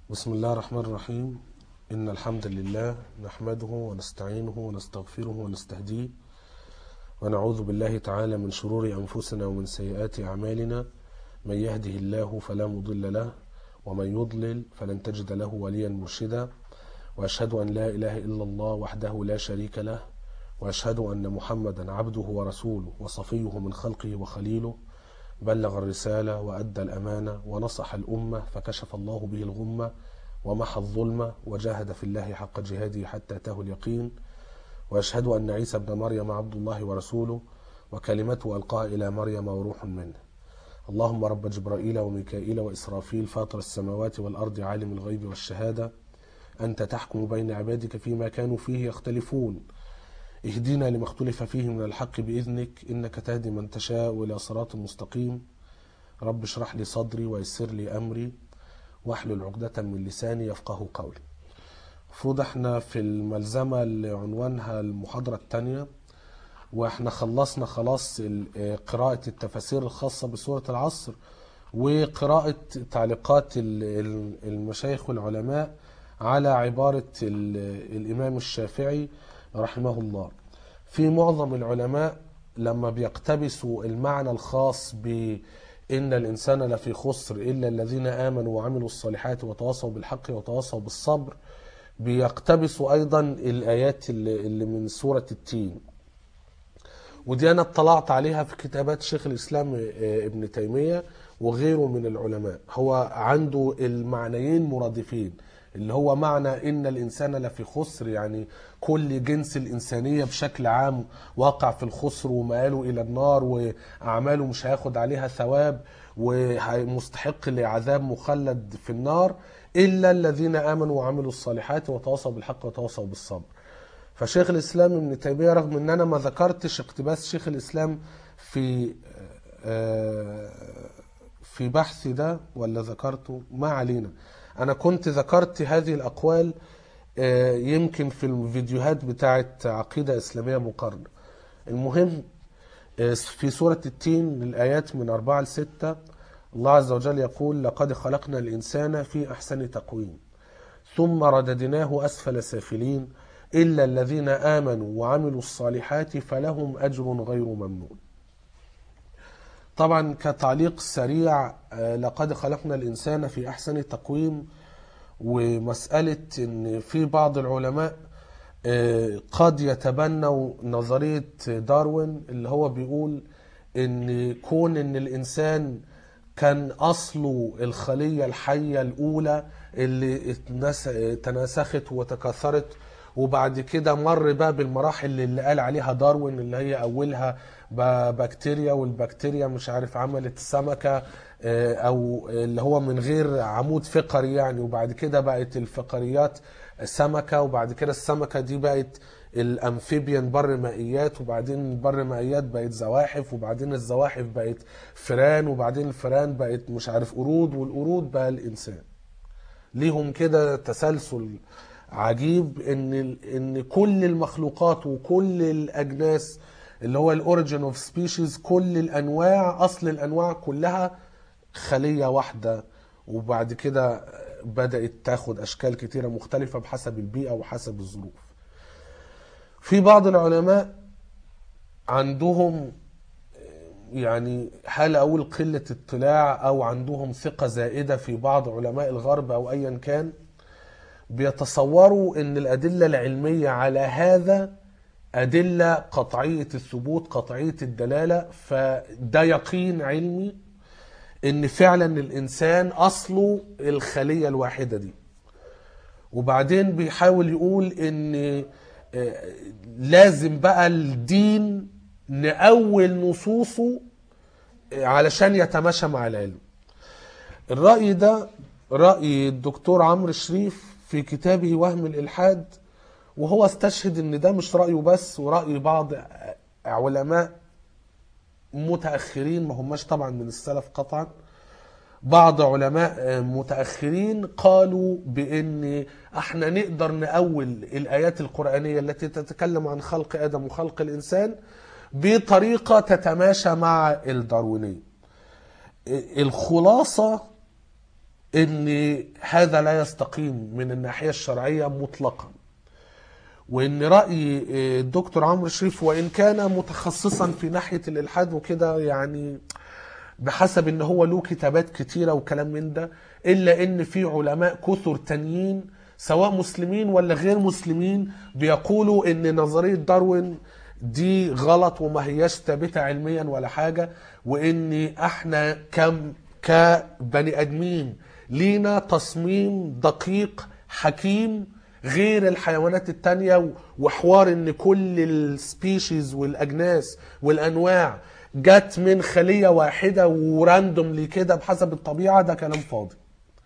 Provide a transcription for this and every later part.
بسم الله الرحمن الرحيم إن الحمد لله نحمده ونستعينه ونستغفره ونستهديه ونعوذ بالله تعالى من شرور أنفسنا ومن سيئات أعمالنا من يهده الله فلا مضل له ومن يضلل فلن تجد له وليا مرشدا وأشهد أن لا إله إلا الله وحده لا شريك له وأشهد أن محمدا عبده ورسوله وصفيه من خلقه وخليله بلغ الرسالة وأدى الأمانة ونصح الأمة فكشف الله به الغمة ومحى الظلمة وجاهد في الله حق جهاده حتى أتاه اليقين وأشهد أن عيسى ابن مريم عبد الله ورسوله وكلمته ألقاها إلى مريم وروح منه اللهم رب جبرائيل وميكائيل وإسرافيل فاطر السماوات والأرض عالم الغيب والشهادة أنت تحكم بين عبادك فيما كانوا فيه يختلفون اهدنا لما اختلف فيه من الحق بإذنك إنك تهدي من تشاء إلى صراط مستقيم رب اشرح لي صدري ويسر لي أمري واحلل عقدة من لساني يفقه قولي المفروض احنا في الملزمة اللي عنوانها المحاضرة الثانية واحنا خلصنا خلاص ال- قراءة التفاسير الخاصة بسورة العصر وقراءة تعليقات ال- ال- المشايخ والعلماء على عبارة ال- الإمام الشافعي رحمه الله في معظم العلماء لما بيقتبسوا المعنى الخاص بإن الإنسان لفي خسر إلا الذين آمنوا وعملوا الصالحات وتواصوا بالحق وتواصوا بالصبر بيقتبسوا أيضا الآيات اللي اللي من سورة التين ودي أنا اطلعت عليها في كتابات شيخ الإسلام آه، ابن تيمية وغيره من العلماء هو عنده المعنيين مرادفين اللي هو معنى إن الإنسان لفي خسر يعني كل جنس الإنسانية بشكل عام واقع في الخسر ومآله إلى النار وأعماله مش هياخد عليها ثواب ومستحق لعذاب مخلد في النار إلا الذين آمنوا وعملوا الصالحات وتواصوا بالحق وتواصوا بالصبر فشيخ الاسلام ابن تيميه رغم ان انا ما ذكرتش اقتباس شيخ الاسلام في آه، في بحثي ده ولا ذكرته ما علينا انا كنت ذكرت هذه الاقوال آه، يمكن في الفيديوهات بتاعت عقيده اسلاميه مقارنه المهم آه، في سوره التين الايات من أربعة لستة الله عز وجل يقول لقد خلقنا الانسان في احسن تقويم ثم رددناه أسفل سافلين إلا الذين آمنوا وعملوا الصالحات فلهم أجر غير ممنون طبعا كتعليق سريع آه، لقد خلقنا الإنسان في أحسن تقويم ومسألة أن في بعض العلماء آه، قد يتبنوا نظرية داروين اللي هو بيقول أن كون أن الإنسان كان أصله الخلية الحية الأولى اللي اتنس- تناسخت وتكاثرت وبعد كده مر بقى بالمراحل اللي قال عليها داروين اللي هي أولها ب- بكتيريا والبكتيريا مش عارف عملت سمكة آه، أو اللي هو من غير عمود فقري يعني وبعد كده بقت الفقريات سمكة وبعد كده السمكة دي بقت الامفيبيان بر مائيات وبعدين البر مائيات بقت زواحف وبعدين الزواحف بقت فران وبعدين الفران بقت مش عارف قرود والقرود بقى الانسان ليهم كده تسلسل عجيب ان ان كل المخلوقات وكل الاجناس اللي هو الاوريجين اوف سبيشيز كل الانواع اصل الانواع كلها خليه واحده وبعد كده بدات تاخد اشكال كتيره مختلفه بحسب البيئه وحسب الظروف في بعض العلماء عندهم يعني هل اقول قله اطلاع او عندهم ثقه زائده في بعض علماء الغرب او ايا كان بيتصوروا ان الادله العلميه على هذا ادله قطعيه الثبوت قطعيه الدلاله فده يقين علمي ان فعلا الانسان اصله الخليه الواحده دي وبعدين بيحاول يقول ان آه، لازم بقى الدين نأول نصوصه آه، علشان يتماشى مع العلم الرأي ده رأي الدكتور عمرو شريف في كتابه وهم الإلحاد وهو استشهد ان ده مش رأيه بس ورأي بعض علماء متأخرين ما هماش طبعا من السلف قطعا بعض علماء متأخرين قالوا بأن احنا نقدر نأول الآيات القرآنية التي تتكلم عن خلق آدم وخلق الإنسان بطريقة تتماشى مع الداروينية الخلاصة ان هذا لا يستقيم من الناحيه الشرعيه مطلقا وان راي الدكتور عمرو شريف وان كان متخصصا في ناحيه الالحاد وكده يعني بحسب ان هو له كتابات كتيره وكلام من ده الا ان في علماء كثر تانيين سواء مسلمين ولا غير مسلمين بيقولوا ان نظريه داروين دي غلط وما هياش ثابته علميا ولا حاجه وان احنا كم كبني ادمين لينا تصميم دقيق حكيم غير الحيوانات التانية وحوار ان كل السبيشيز والاجناس والانواع جت من خلية واحدة وراندوملي كده بحسب الطبيعة ده كلام فاضي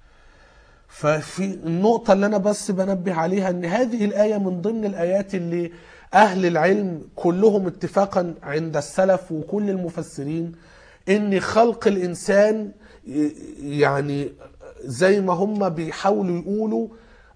ففي النقطة اللي أنا بس بنبه عليها إن هذه الآية من ضمن الآيات اللي أهل العلم كلهم اتفاقا عند السلف وكل المفسرين إن خلق الإنسان يعني زي ما هم بيحاولوا يقولوا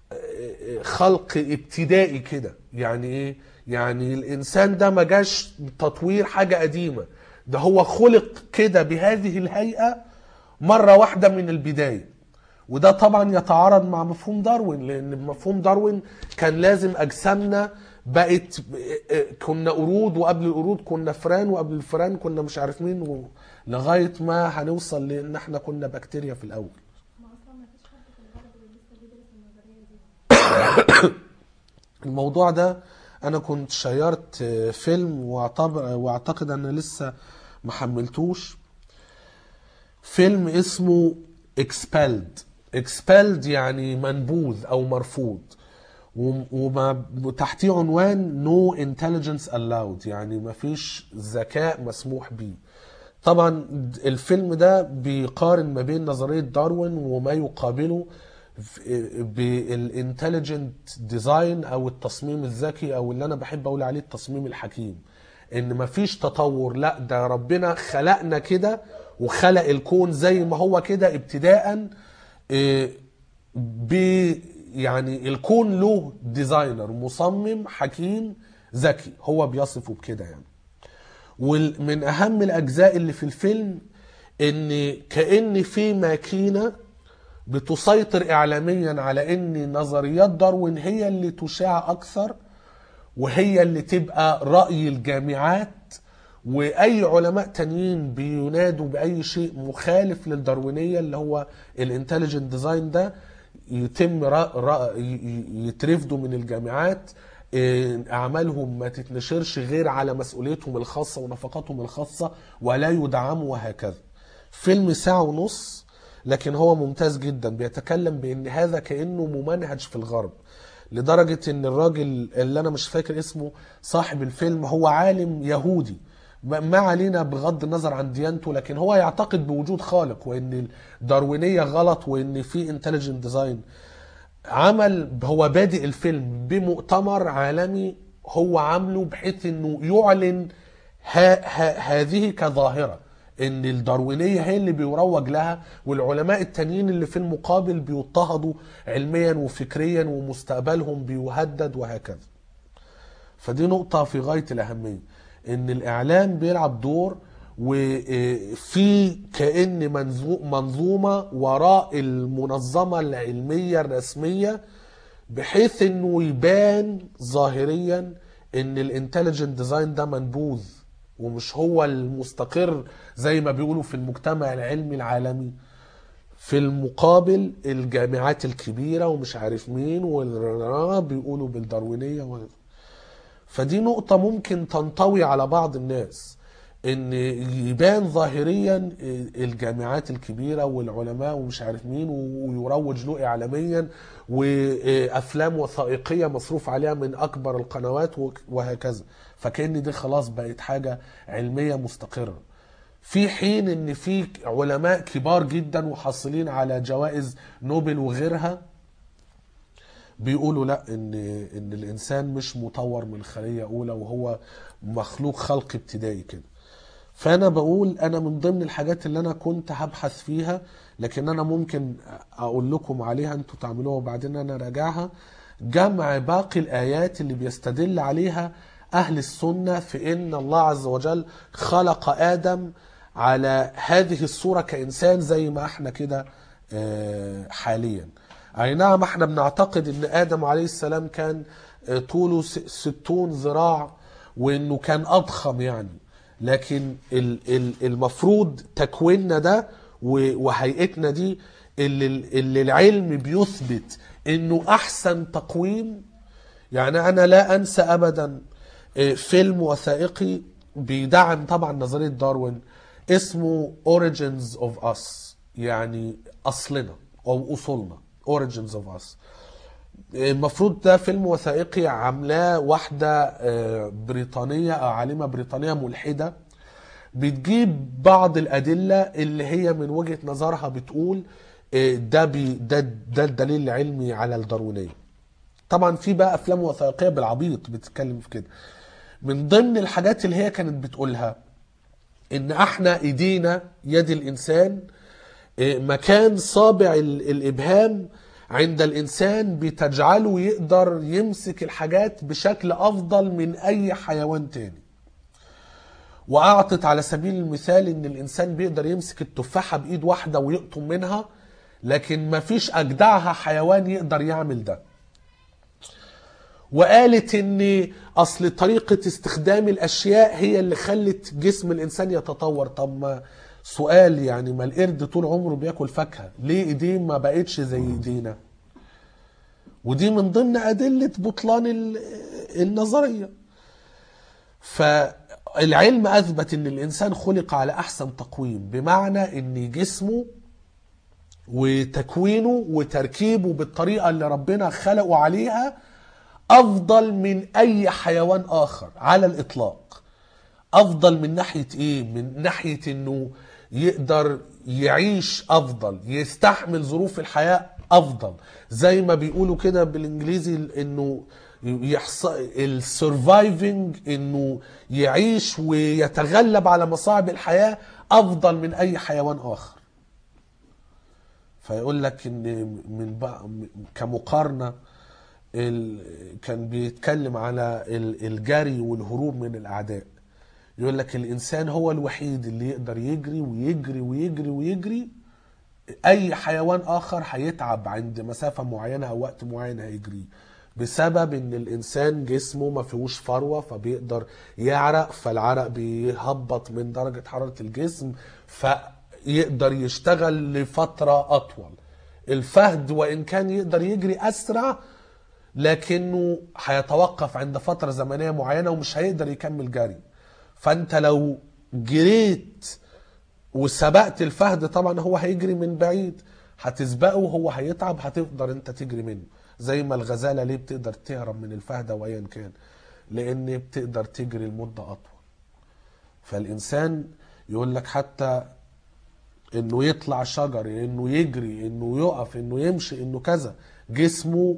خلق ابتدائي كده يعني ايه يعني الانسان ده ما جاش تطوير حاجه قديمه ده هو خلق كده بهذه الهيئه مره واحده من البدايه وده طبعا يتعارض مع مفهوم داروين لان مفهوم داروين كان لازم اجسامنا بقت كنا قرود وقبل القرود كنا فران وقبل الفران كنا مش عارف مين لغايه ما هنوصل لان احنا كنا بكتيريا في الاول ما اصلا ما فيش حد في الغرب اللي لسه بيدرس النظريه دي الموضوع ده انا كنت شيرت فيلم واعتبر واعتقد ان لسه ما حملتوش فيلم اسمه expelled expelled يعني منبوذ او مرفوض وما تحتيه عنوان no intelligence allowed يعني ما فيش ذكاء مسموح به طبعا الفيلم ده بيقارن ما بين نظرية داروين وما يقابله بالانتليجنت ديزاين او التصميم الذكي او اللي انا بحب اقول عليه التصميم الحكيم ان مفيش تطور لا ده ربنا خلقنا كده وخلق الكون زي ما هو كده ابتداء ب يعني الكون له ديزاينر مصمم حكيم ذكي هو بيصفه بكده يعني ومن اهم الاجزاء اللي في الفيلم ان كان في ماكينه بتسيطر اعلاميا على ان نظريات داروين هي اللي تشاع اكثر وهي اللي تبقى راي الجامعات واي علماء تانيين بينادوا باي شيء مخالف للداروينيه اللي هو الانتليجنت ديزاين ده يتم رأ رأ يترفدوا من الجامعات اعمالهم ما تتنشرش غير على مسؤوليتهم الخاصه ونفقاتهم الخاصه ولا يدعموا وهكذا فيلم ساعه ونص لكن هو ممتاز جدا بيتكلم بان هذا كانه ممنهج في الغرب لدرجه ان الراجل اللي انا مش فاكر اسمه صاحب الفيلم هو عالم يهودي ما علينا بغض النظر عن ديانته لكن هو يعتقد بوجود خالق وان الداروينيه غلط وان في انتليجنت ديزاين عمل هو بادئ الفيلم بمؤتمر عالمي هو عامله بحيث انه يعلن ها ها هذه كظاهره ان الداروينيه هي اللي بيروج لها والعلماء التانيين اللي في المقابل بيضطهدوا علميا وفكريا ومستقبلهم بيهدد وهكذا فدي نقطه في غايه الاهميه ان الاعلام بيلعب دور وفي كان منظومه وراء المنظمه العلميه الرسميه بحيث انه يبان ظاهريا ان الانتليجنت ديزاين ده منبوذ ومش هو المستقر زي ما بيقولوا في المجتمع العلمي العالمي في المقابل الجامعات الكبيرة ومش عارف مين بيقولوا بالداروينية و... فدي نقطة ممكن تنطوي على بعض الناس ان يبان ظاهريا الجامعات الكبيرة والعلماء ومش عارف مين ويروج له اعلاميا وافلام وثائقية مصروف عليها من اكبر القنوات وهكذا فكأن دي خلاص بقت حاجة علمية مستقرة في حين ان في علماء كبار جدا وحاصلين على جوائز نوبل وغيرها بيقولوا لا ان ان الانسان مش مطور من خليه اولى وهو مخلوق خلق ابتدائي كده فانا بقول انا من ضمن الحاجات اللي انا كنت هبحث فيها لكن انا ممكن اقول لكم عليها انتوا تعملوها وبعدين انا راجعها جمع باقي الايات اللي بيستدل عليها اهل السنه في ان الله عز وجل خلق ادم على هذه الصوره كانسان زي ما احنا كده آه، حاليا اي نعم احنا بنعتقد ان ادم عليه السلام كان آه، طوله س- ستون ذراع وانه كان اضخم يعني لكن ال- ال- المفروض تكويننا ده و- وهيئتنا دي اللي, اللي العلم بيثبت انه احسن تقويم يعني انا لا انسى ابدا آه، فيلم وثائقي بيدعم طبعا نظريه داروين اسمه Origins of Us يعني اصلنا او اصولنا Origins of Us المفروض ده فيلم وثائقي عاملاه واحدة آه، بريطانية أو عالمة بريطانية ملحدة بتجيب بعض الأدلة اللي هي من وجهة نظرها بتقول آه، ده بي ده ده الدليل العلمي على الداروينية طبعا في بقى أفلام وثائقية بالعبيط بتتكلم في كده من ضمن الحاجات اللي هي كانت بتقولها ان احنا ايدينا يد الانسان إيه، مكان صابع ال- الابهام عند الانسان بتجعله يقدر يمسك الحاجات بشكل افضل من اي حيوان تاني واعطت على سبيل المثال ان الانسان بيقدر يمسك التفاحة بايد واحدة ويقطم منها لكن مفيش اجدعها حيوان يقدر يعمل ده وقالت ان اصل طريقة استخدام الاشياء هي اللي خلت جسم الانسان يتطور طب ما سؤال يعني ما القرد طول عمره بياكل فاكهة ليه ايديه ما بقتش زي ايدينا ودي من ضمن ادلة بطلان ال- النظرية فالعلم اثبت ان الانسان خلق على احسن تقويم بمعنى ان جسمه وتكوينه وتركيبه بالطريقة اللي ربنا خلقه عليها افضل من اي حيوان اخر على الاطلاق افضل من ناحيه ايه من ناحيه انه يقدر يعيش افضل يستحمل ظروف الحياه افضل زي ما بيقولوا كده بالانجليزي انه يحصل السرفايفنج انه يعيش ويتغلب على مصاعب الحياه افضل من اي حيوان اخر فيقول لك ان من بقى كمقارنه ال- كان بيتكلم على ال- الجري والهروب من الاعداء يقول لك الانسان هو الوحيد اللي يقدر يجري ويجري ويجري ويجري اي حيوان اخر هيتعب عند مسافه معينه او وقت معين هيجريه بسبب ان الانسان جسمه ما فيهوش فروه فبيقدر يعرق فالعرق بيهبط من درجه حراره الجسم فيقدر يشتغل لفتره اطول الفهد وان كان يقدر يجري اسرع لكنه هيتوقف عند فتره زمنيه معينه ومش هيقدر يكمل جري فانت لو جريت وسبقت الفهد طبعا هو هيجري من بعيد هتسبقه وهو هيتعب هتقدر انت تجري منه زي ما الغزالة ليه بتقدر تهرب من الفهد او ايا كان لان بتقدر تجري لمدة اطول فالانسان يقول لك حتى انه يطلع شجر انه يجري انه يقف انه يمشي انه كذا جسمه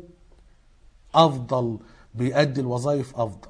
افضل بيأدي الوظائف افضل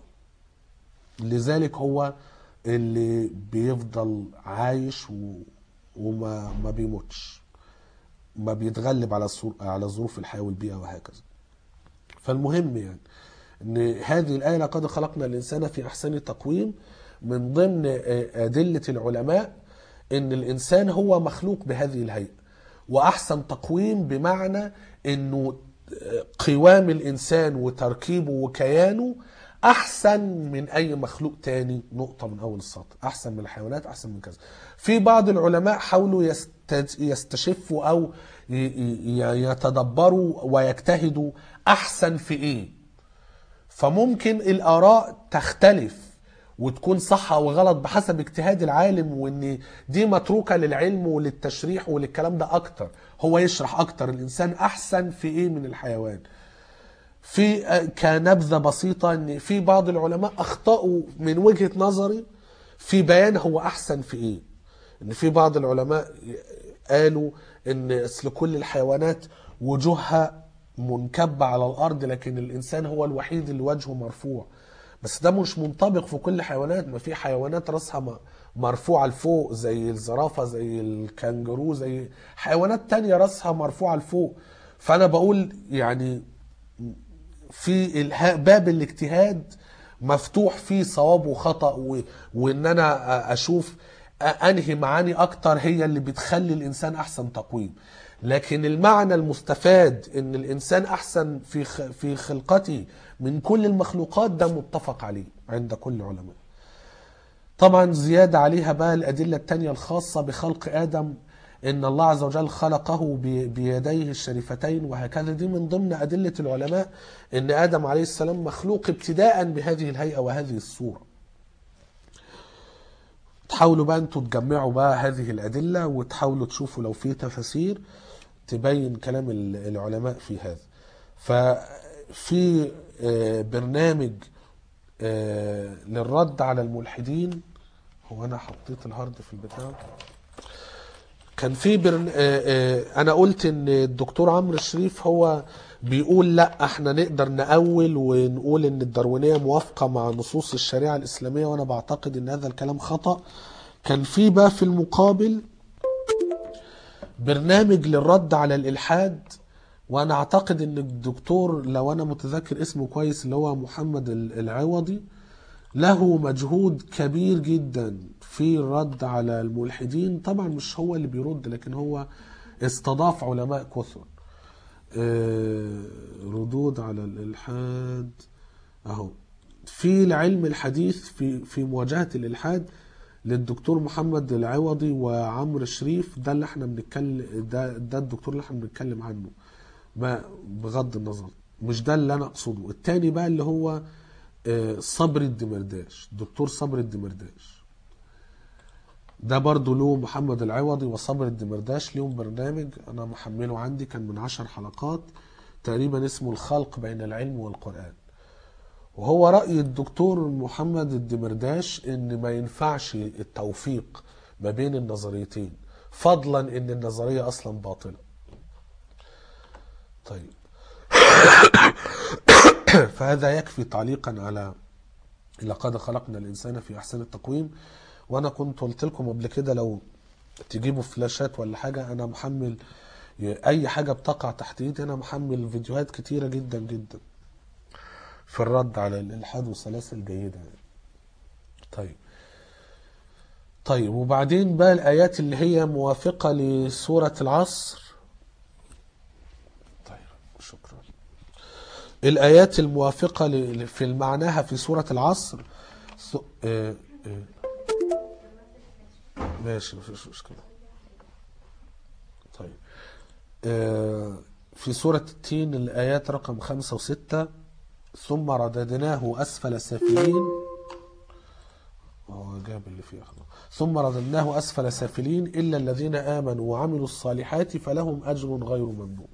لذلك هو اللي بيفضل عايش و... وما ما بيموتش ما بيتغلب على الصور... على ظروف الحياه والبيئه وهكذا فالمهم يعني ان هذه الايه لقد خلقنا الانسان في احسن تقويم من ضمن ادله العلماء ان الانسان هو مخلوق بهذه الهيئه واحسن تقويم بمعنى انه قوام الانسان وتركيبه وكيانه احسن من اي مخلوق تاني نقطة من اول السطر احسن من الحيوانات احسن من كذا في بعض العلماء حاولوا يست- يستشفوا او ي- ي- يتدبروا ويجتهدوا احسن في ايه فممكن الاراء تختلف وتكون صح او غلط بحسب اجتهاد العالم وان دي متروكه للعلم وللتشريح وللكلام ده اكتر هو يشرح اكتر الانسان احسن في ايه من الحيوان في كنبذه بسيطه ان في بعض العلماء اخطاوا من وجهه نظري في بيان هو احسن في ايه ان في بعض العلماء قالوا ان اصل كل الحيوانات وجوهها منكبه على الارض لكن الانسان هو الوحيد اللي وجهه مرفوع بس ده مش منطبق في كل الحيوانات ما في حيوانات راسها م- مرفوعة لفوق زي الزرافة زي الكنجرو زي حيوانات تانية راسها مرفوعة لفوق فأنا بقول يعني في الها- باب الاجتهاد مفتوح فيه صواب وخطأ و... وان انا أ- اشوف أ- انهي معاني اكتر هي اللي بتخلي الانسان احسن تقويم لكن المعنى المستفاد ان الانسان احسن في خ- في خلقته من كل المخلوقات ده متفق عليه عند كل علماء طبعا زيادة عليها بقى الأدلة التانية الخاصة بخلق آدم إن الله عز وجل خلقه ب- بيديه الشريفتين وهكذا دي من ضمن أدلة العلماء إن آدم عليه السلام مخلوق ابتداء بهذه الهيئة وهذه الصورة تحاولوا بقى انتوا تجمعوا بقى هذه الأدلة وتحاولوا تشوفوا لو في تفاسير تبين كلام ال- العلماء في هذا ففي آه، برنامج آه، للرد على الملحدين هو انا حطيت الهارد في البتاع كان في برن... آه، آه، انا قلت ان الدكتور عمرو الشريف هو بيقول لا احنا نقدر نأول ونقول ان الداروينية موافقة مع نصوص الشريعة الاسلامية وانا بعتقد ان هذا الكلام خطأ كان في بقى في المقابل برنامج للرد على الالحاد وانا اعتقد ان الدكتور لو انا متذكر اسمه كويس اللي هو محمد ال- العوضي له مجهود كبير جدا في الرد على الملحدين طبعا مش هو اللي بيرد لكن هو استضاف علماء كثر آه، ردود على الالحاد اهو في العلم الحديث في في مواجهه الالحاد للدكتور محمد العوضي وعمرو الشريف ده اللي احنا بنتكلم ده ده الدكتور اللي احنا بنتكلم عنه ما بغض النظر مش ده اللي انا اقصده التاني بقى اللي هو آه، صبري الدمرداش دكتور صبري الدمرداش ده برضو له محمد العوضي وصبر الدمرداش ليهم برنامج انا محمله عندي كان من عشر حلقات تقريبا اسمه الخلق بين العلم والقرآن وهو رأي الدكتور محمد الدمرداش ان ما ينفعش التوفيق ما بين النظريتين فضلا ان النظرية اصلا باطلة طيب فهذا يكفي تعليقا على لقد خلقنا الانسان في احسن التقويم وانا كنت قلت لكم قبل كده لو تجيبوا فلاشات ولا حاجه انا محمل اي حاجه بتقع تحت ايدي انا محمل فيديوهات كتيره جدا جدا في الرد على الالحاد وسلاسل جيده يعني. طيب طيب وبعدين بقى الايات اللي هي موافقه لسوره العصر طيب شكرا الآيات الموافقة ل- في معناها في سورة العصر س- آه، آه. ماشي مفيش مشكلة طيب آه، في سورة التين الآيات رقم خمسة وستة ثم رددناه أسفل سافلين هو جاب اللي فيها خلاص ثم رددناه أسفل سافلين إلا الذين آمنوا وعملوا الصالحات فلهم أجر غير ممنون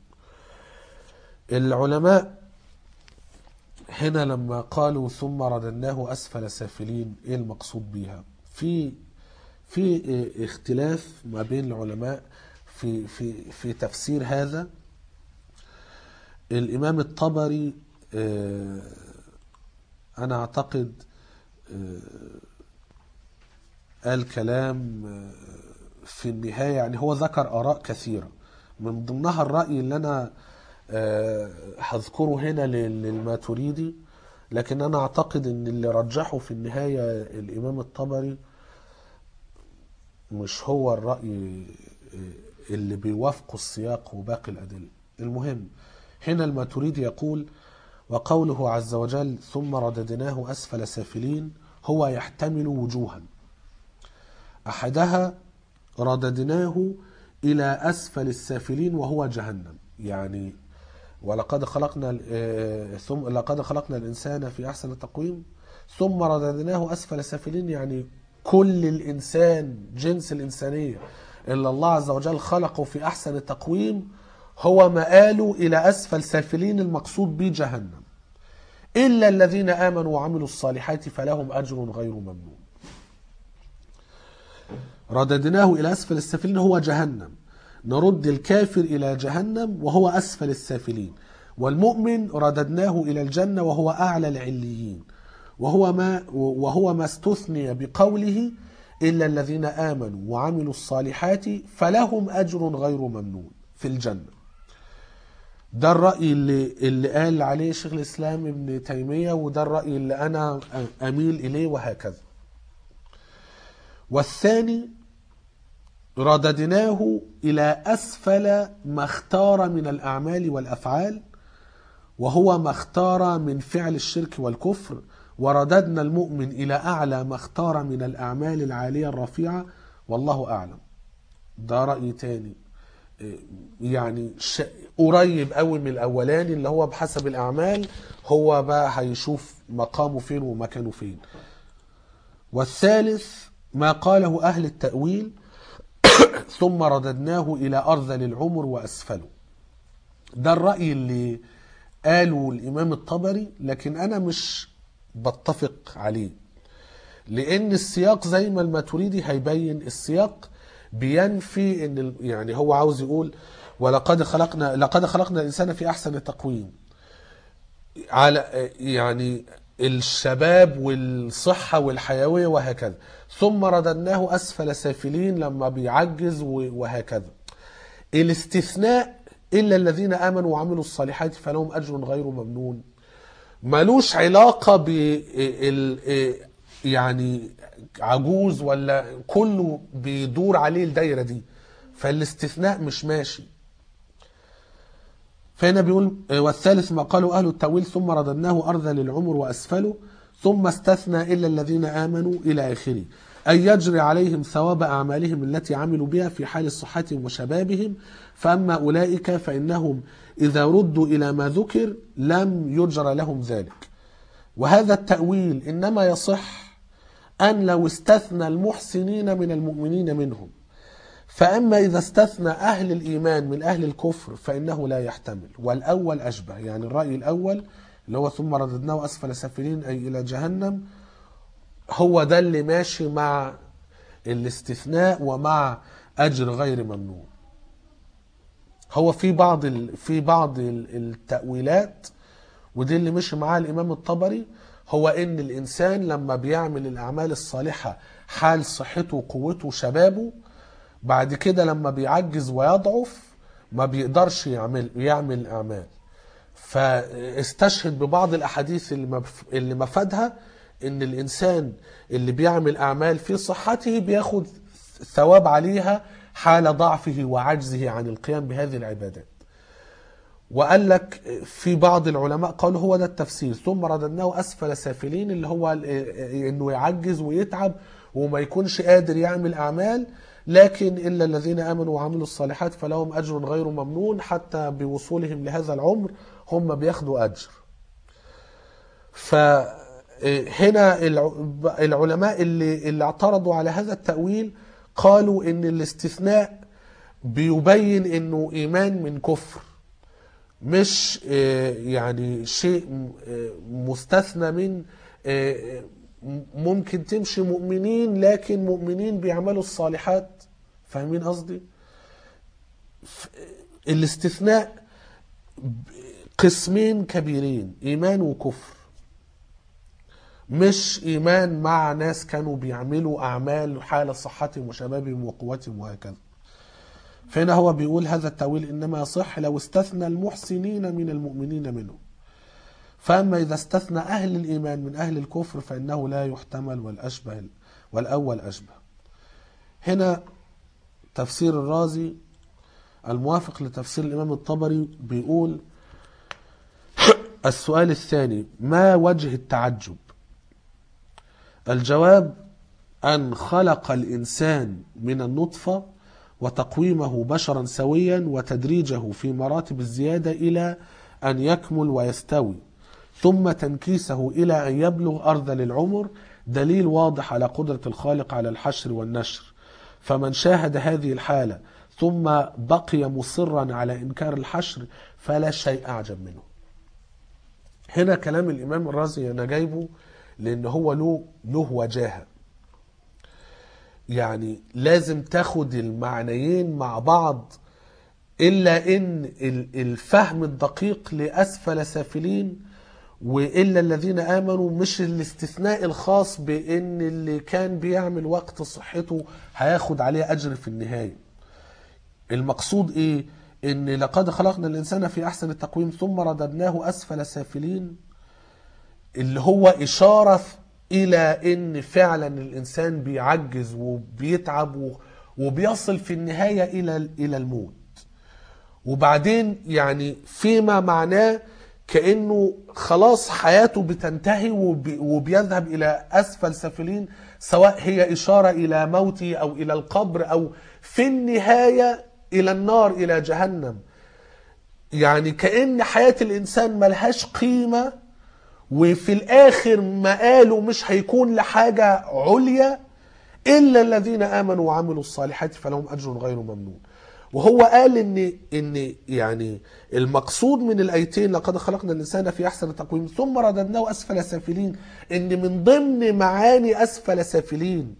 العلماء هنا لما قالوا ثم رددناه اسفل سافلين ايه المقصود بيها في في اختلاف ما بين العلماء في في في تفسير هذا الامام الطبري آه، انا اعتقد آه، قال كلام آه، في النهايه يعني هو ذكر اراء كثيره من ضمنها الراي اللي انا آه، هذكره هنا لل- للماتريدي لكن انا اعتقد ان اللي رجحه في النهايه الامام الطبري مش هو الراي آه، اللي بيوافقه السياق وباقي الادله المهم هنا الماتريدي يقول وقوله عز وجل ثم رددناه اسفل سافلين هو يحتمل وجوها احدها رددناه الى اسفل السافلين وهو جهنم يعني ولقد خلقنا آه، ثم لقد خلقنا الانسان في احسن تقويم ثم رددناه اسفل سافلين يعني كل الانسان جنس الانسانيه الا الله عز وجل خلقه في احسن تقويم هو مآله الى اسفل سافلين المقصود به جهنم الا الذين امنوا وعملوا الصالحات فلهم اجر غير ممنون رددناه إلى أسفل السافلين هو جهنم نرد الكافر إلى جهنم وهو أسفل السافلين والمؤمن رددناه إلى الجنة وهو أعلى العليين وهو ما وهو ما استثني بقوله إلا الذين آمنوا وعملوا الصالحات فلهم أجر غير ممنون في الجنة ده الرأي اللي, اللي قال عليه شيخ الإسلام ابن تيمية وده الرأي اللي أنا أميل إليه وهكذا والثاني رددناه إلى أسفل ما اختار من الأعمال والأفعال وهو ما اختار من فعل الشرك والكفر ورددنا المؤمن إلى أعلى ما اختار من الأعمال العالية الرفيعة والله أعلم ده رأي تاني إيه، يعني ش... قريب قوي من الأولاني اللي هو بحسب الأعمال هو بقى هيشوف مقامه فين ومكانه فين والثالث ما قاله أهل التأويل ثم رددناه إلى أرذل العمر وأسفله ده الرأي اللي قاله الإمام الطبري لكن أنا مش بتفق عليه لأن السياق زي ما الماتريدي هيبين السياق بينفي ان ال- يعني هو عاوز يقول ولقد خلقنا لقد خلقنا الانسان في احسن تقويم على يعني الشباب والصحة والحيوية وهكذا ثم رددناه أسفل سافلين لما بيعجز و- وهكذا الاستثناء إلا الذين آمنوا وعملوا الصالحات فلهم أجر غير ممنون ملوش علاقة ب ال- يعني عجوز ولا كله بيدور عليه الدايرة دي فالاستثناء مش ماشي فهنا بيقول والثالث ما قاله أهل التأويل ثم رددناه أرذل العمر وأسفله ثم استثنى إلا الذين آمنوا إلى آخره أي يجري عليهم ثواب أعمالهم التي عملوا بها في حال صحتهم وشبابهم فأما أولئك فإنهم إذا ردوا إلى ما ذكر لم يجرى لهم ذلك وهذا التأويل إنما يصح أن لو استثنى المحسنين من المؤمنين منهم فأما إذا استثنى أهل الإيمان من أهل الكفر فإنه لا يحتمل والأول أشبه يعني الرأي الأول اللي هو ثم رددناه أسفل سافلين أي إلى جهنم هو ده اللي ماشي مع الاستثناء ومع أجر غير ممنون هو في بعض ال... في بعض ال- التأويلات ودي اللي مشي معاها الإمام الطبري هو إن الإنسان لما بيعمل الأعمال الصالحة حال صحته وقوته وشبابه بعد كده لما بيعجز ويضعف ما بيقدرش يعمل يعمل أعمال فاستشهد ببعض الأحاديث اللي مف- اللي مفادها إن الإنسان اللي بيعمل أعمال في صحته بياخد ثواب عليها حال ضعفه وعجزه عن القيام بهذه العبادات وقال لك في بعض العلماء قالوا هو ده التفسير ثم رددناه اسفل سافلين اللي هو ال- انه يعجز ويتعب وما يكونش قادر يعمل اعمال لكن الا الذين امنوا وعملوا الصالحات فلهم اجر غير ممنون حتى بوصولهم لهذا العمر هم بياخدوا اجر. فهنا العلماء اللي اللي اعترضوا على هذا التاويل قالوا ان الاستثناء بيبين انه ايمان من كفر مش آه، يعني شيء آه، مستثنى من آه، ممكن تمشي مؤمنين لكن مؤمنين بيعملوا الصالحات فاهمين قصدي ف- الاستثناء ب- قسمين كبيرين ايمان وكفر مش ايمان مع ناس كانوا بيعملوا اعمال حال صحتهم وشبابهم وقوتهم وهكذا فهنا هو بيقول هذا التأويل إنما يصح لو استثنى المحسنين من المؤمنين منه فأما إذا استثنى أهل الإيمان من أهل الكفر فإنه لا يحتمل والأشبه والأول أشبه هنا تفسير الرازي الموافق لتفسير الإمام الطبري بيقول السؤال الثاني ما وجه التعجب الجواب أن خلق الإنسان من النطفة وتقويمه بشرا سويا وتدريجه في مراتب الزيادة إلى أن يكمل ويستوي ثم تنكيسه إلى أن يبلغ أرذل العمر دليل واضح على قدرة الخالق على الحشر والنشر فمن شاهد هذه الحالة ثم بقي مصرا على إنكار الحشر فلا شيء أعجب منه هنا كلام الإمام الرازي أنا جايبه لأن هو له له وجاهه يعني لازم تاخد المعنيين مع بعض إلا إن ال- الفهم الدقيق لأسفل سافلين وإلا الذين آمنوا مش الاستثناء الخاص بإن اللي كان بيعمل وقت صحته هياخد عليه أجر في النهاية المقصود إيه؟ إن لقد خلقنا الإنسان في أحسن التقويم ثم رددناه أسفل سافلين اللي هو إشارة إلى إن فعلا الإنسان بيعجز وبيتعب و- وبيصل في النهاية إلى إلى الموت وبعدين يعني فيما معناه كأنه خلاص حياته بتنتهي وبي- وبيذهب إلى أسفل سافلين سواء هي إشارة إلى موته أو إلى القبر أو في النهاية إلى النار إلى جهنم يعني كأن حياة الإنسان ملهاش قيمة وفي الآخر مقاله مش هيكون لحاجة عليا إلا الذين آمنوا وعملوا الصالحات فلهم أجر غير ممنون وهو قال ان ان يعني المقصود من الايتين لقد خلقنا الانسان في احسن تقويم ثم رددناه اسفل سافلين ان من ضمن معاني اسفل سافلين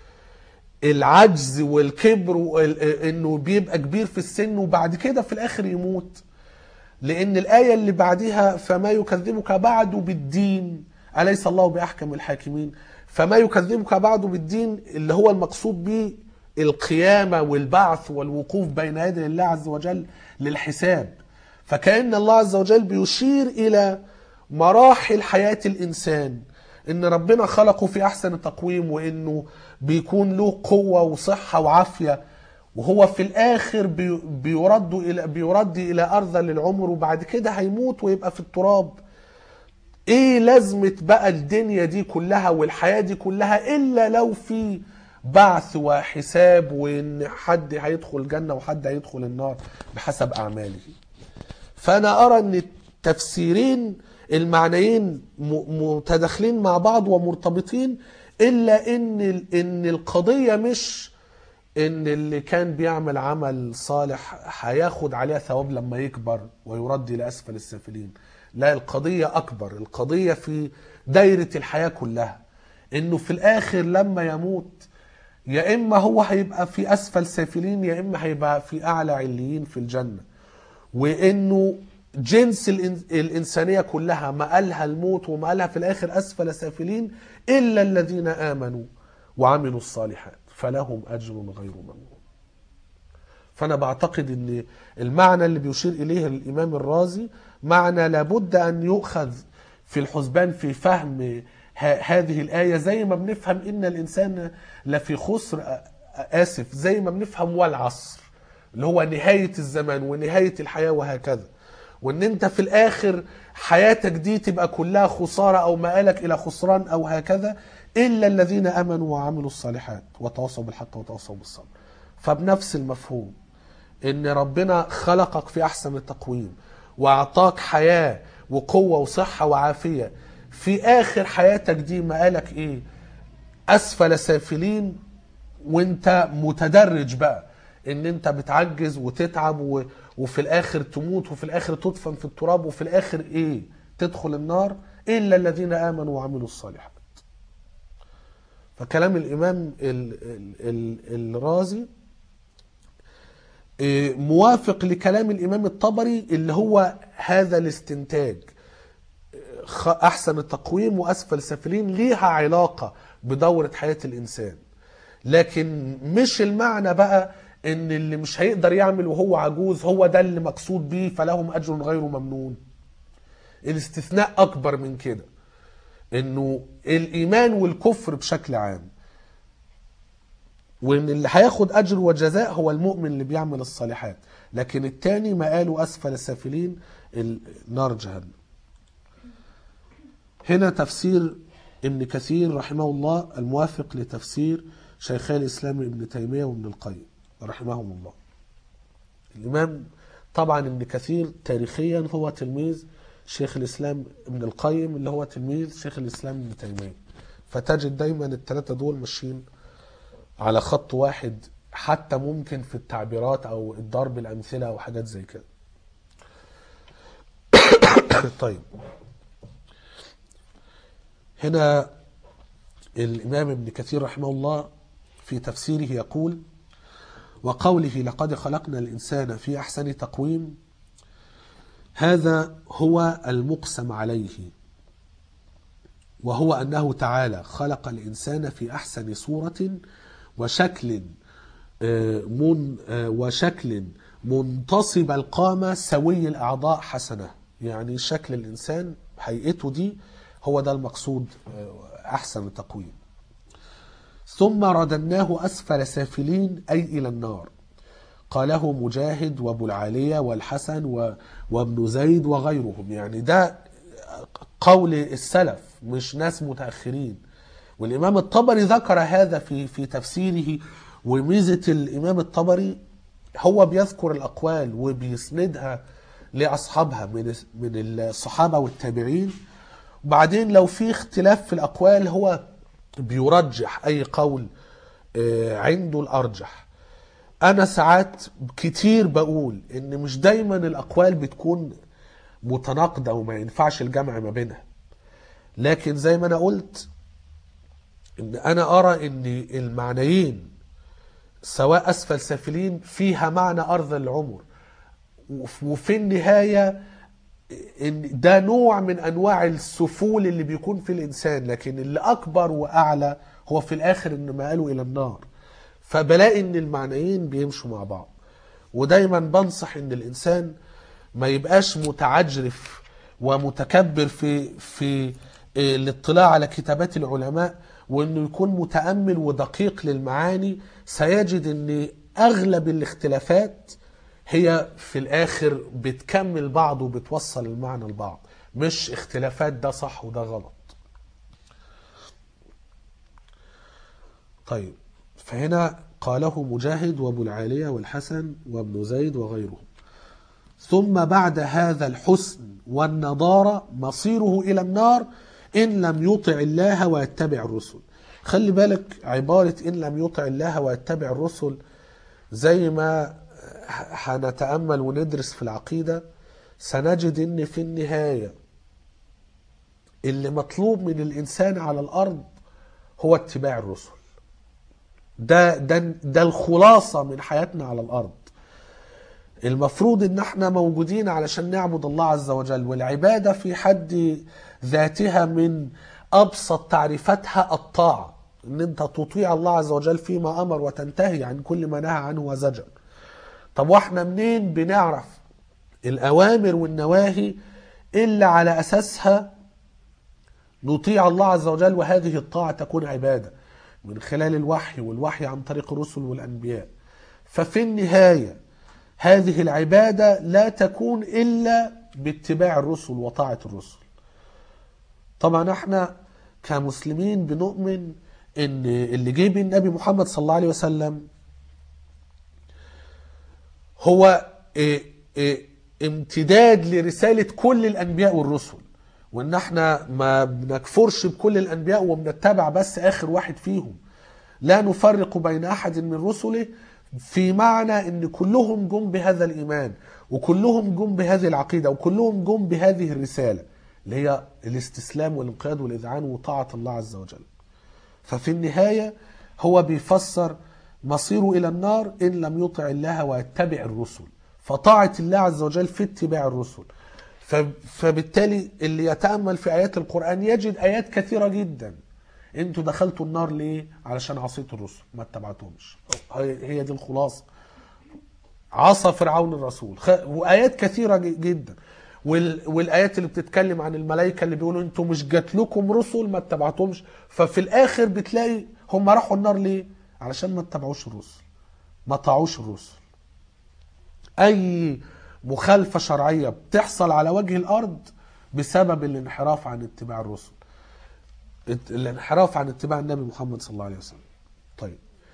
العجز والكبر وال- انه بيبقى كبير في السن وبعد كده في الاخر يموت لان الايه اللي بعدها فما يكذبك بعد بالدين اليس الله باحكم الحاكمين فما يكذبك بعد بالدين اللي هو المقصود به القيامه والبعث والوقوف بين يدي الله عز وجل للحساب فكأن الله عز وجل بيشير الى مراحل حياه الانسان ان ربنا خلقه في احسن تقويم وانه بيكون له قوه وصحه وعافيه وهو في الاخر بي- بيرد الى بيرد الى ارذل العمر وبعد كده هيموت ويبقى في التراب ايه لازمه بقى الدنيا دي كلها والحياه دي كلها الا لو في بعث وحساب وان حد هيدخل الجنه وحد هيدخل النار بحسب اعماله فانا ارى ان التفسيرين المعنيين م- متداخلين مع بعض ومرتبطين الا ان ال- ان القضيه مش ان اللي كان بيعمل عمل صالح هياخد عليها ثواب لما يكبر ويرد الى اسفل السافلين لا القضيه اكبر القضيه في دايره الحياه كلها انه في الاخر لما يموت يا اما هو هيبقى في اسفل سافلين يا اما هيبقى في اعلى عليين في الجنه وانه جنس الإن- الانسانيه كلها مآلها الموت ومآلها في الاخر اسفل سافلين الا الذين امنوا وعملوا الصالحات فلهم اجر غير ممنون فانا بعتقد ان المعنى اللي بيشير اليه الامام الرازي معنى لابد ان يؤخذ في الحسبان في فهم ه- هذه الايه زي ما بنفهم ان الانسان لفي خسر آ- اسف زي ما بنفهم والعصر اللي هو نهايه الزمان ونهايه الحياه وهكذا وان انت في الاخر حياتك دي تبقى كلها خساره او مآلك الى خسران او هكذا الا الذين امنوا وعملوا الصالحات وتواصوا بالحق وتواصوا بالصبر فبنفس المفهوم ان ربنا خلقك في احسن التقويم واعطاك حياه وقوه وصحه وعافيه في اخر حياتك دي مقالك ايه اسفل سافلين وانت متدرج بقى ان انت بتعجز وتتعب و... وفي الاخر تموت وفي الاخر تدفن في التراب وفي الاخر ايه تدخل النار الا الذين امنوا وعملوا الصالحات فكلام الامام ال... ال... ال... الرازي إيه، موافق لكلام الامام الطبري اللي هو هذا الاستنتاج خ- احسن التقويم واسفل سافلين ليها علاقه بدوره حياه الانسان لكن مش المعنى بقى ان اللي مش هيقدر يعمل وهو عجوز هو ده اللي مقصود بيه فلهم اجر غير ممنون الاستثناء اكبر من كده انه الايمان والكفر بشكل عام وان اللي هياخد اجر وجزاء هو المؤمن اللي بيعمل الصالحات لكن التاني مقاله اسفل السافلين ال- نار جهنم هنا تفسير ابن كثير رحمه الله الموافق لتفسير شيخي الاسلام ابن تيميه وابن القيم رحمهم الله الامام طبعا ابن كثير تاريخيا هو تلميذ شيخ الاسلام ابن القيم اللي هو تلميذ شيخ الاسلام ابن تيميه فتجد دايما الثلاثه دول ماشيين على خط واحد حتى ممكن في التعبيرات او الضرب الامثله او حاجات زي كده طيب هنا الامام ابن كثير رحمه الله في تفسيره يقول وقوله لقد خلقنا الانسان في احسن تقويم هذا هو المقسم عليه وهو انه تعالى خلق الانسان في احسن صوره وشكل آه، من آه، وشكل منتصب القامه سوي الاعضاء حسنه يعني شكل الانسان هيئته دي هو ده المقصود آه، احسن تقويم ثم رددناه أسفل سافلين أي إلى النار قاله مجاهد وابو العالية والحسن و... وابن زيد وغيرهم يعني ده قول السلف مش ناس متأخرين والإمام الطبري ذكر هذا في في تفسيره وميزة الإمام الطبري هو بيذكر الأقوال وبيسندها لأصحابها من من الصحابة والتابعين وبعدين لو في اختلاف في الأقوال هو بيرجح أي قول آه، عنده الأرجح أنا ساعات كتير بقول إن مش دايما الأقوال بتكون متناقضة وما ينفعش الجمع ما بينها لكن زي ما أنا قلت إن أنا أرى إن المعنيين سواء أسفل سافلين فيها معنى أرض العمر وف- وفي النهاية إن ده نوع من أنواع السفول اللي بيكون في الإنسان لكن اللي أكبر وأعلى هو في الآخر إن مآله إلى النار فبلاقي إن المعنيين بيمشوا مع بعض ودايما بنصح إن الإنسان ما يبقاش متعجرف ومتكبر في في الاطلاع على كتابات العلماء وانه يكون متامل ودقيق للمعاني سيجد ان اغلب الاختلافات هي في الاخر بتكمل بعض وبتوصل المعنى لبعض مش اختلافات ده صح وده غلط طيب فهنا قاله مجاهد وابو العالية والحسن وابن زيد وغيرهم ثم بعد هذا الحسن والنضارة مصيره إلى النار إن لم يطع الله ويتبع الرسل خلي بالك عبارة إن لم يطع الله ويتبع الرسل زي ما هنتأمل وندرس في العقيدة سنجد إن في النهاية اللي مطلوب من الإنسان على الأرض هو اتباع الرسل ده ده ده الخلاصة من حياتنا على الأرض المفروض ان احنا موجودين علشان نعبد الله عز وجل والعبادة في حد ذاتها من ابسط تعريفاتها الطاعة ان انت تطيع الله عز وجل فيما امر وتنتهي عن كل ما نهى عنه وزجر طب واحنا منين بنعرف الاوامر والنواهي الا على اساسها نطيع الله عز وجل وهذه الطاعة تكون عبادة من خلال الوحي والوحي عن طريق الرسل والأنبياء ففي النهاية هذه العبادة لا تكون إلا باتباع الرسل وطاعة الرسل طبعا احنا كمسلمين بنؤمن ان اللي جه بيه النبي محمد صلى الله عليه وسلم هو إيه إيه امتداد لرسالة كل الأنبياء والرسل وإن احنا ما بنكفرش بكل الأنبياء وبنتبع بس آخر واحد فيهم لا نفرق بين أحد من رسله في معنى ان كلهم جم بهذا الايمان وكلهم جم بهذه العقيده وكلهم جم بهذه الرساله اللي هي الاستسلام والانقياد والاذعان وطاعه الله عز وجل. ففي النهايه هو بيفسر مصيره الى النار ان لم يطع الله ويتبع الرسل. فطاعه الله عز وجل في اتباع الرسل. ف- فبالتالي اللي يتامل في ايات القران يجد ايات كثيره جدا انتوا دخلتوا النار ليه علشان عصيتوا الرسل ما اتبعتهمش هي هي دي الخلاصه عصى فرعون الرسول خ... وايات كثيره ج- جدا وال... والايات اللي بتتكلم عن الملائكه اللي بيقولوا انتوا مش جات لكم رسل ما اتبعتهمش ففي الاخر بتلاقي هم راحوا النار ليه علشان ما اتبعوش الرسل ما طاعوش الرسل اي مخالفه شرعيه بتحصل على وجه الارض بسبب الانحراف عن اتباع الرسل الانحراف عن اتباع النبي محمد صلى الله عليه وسلم طيب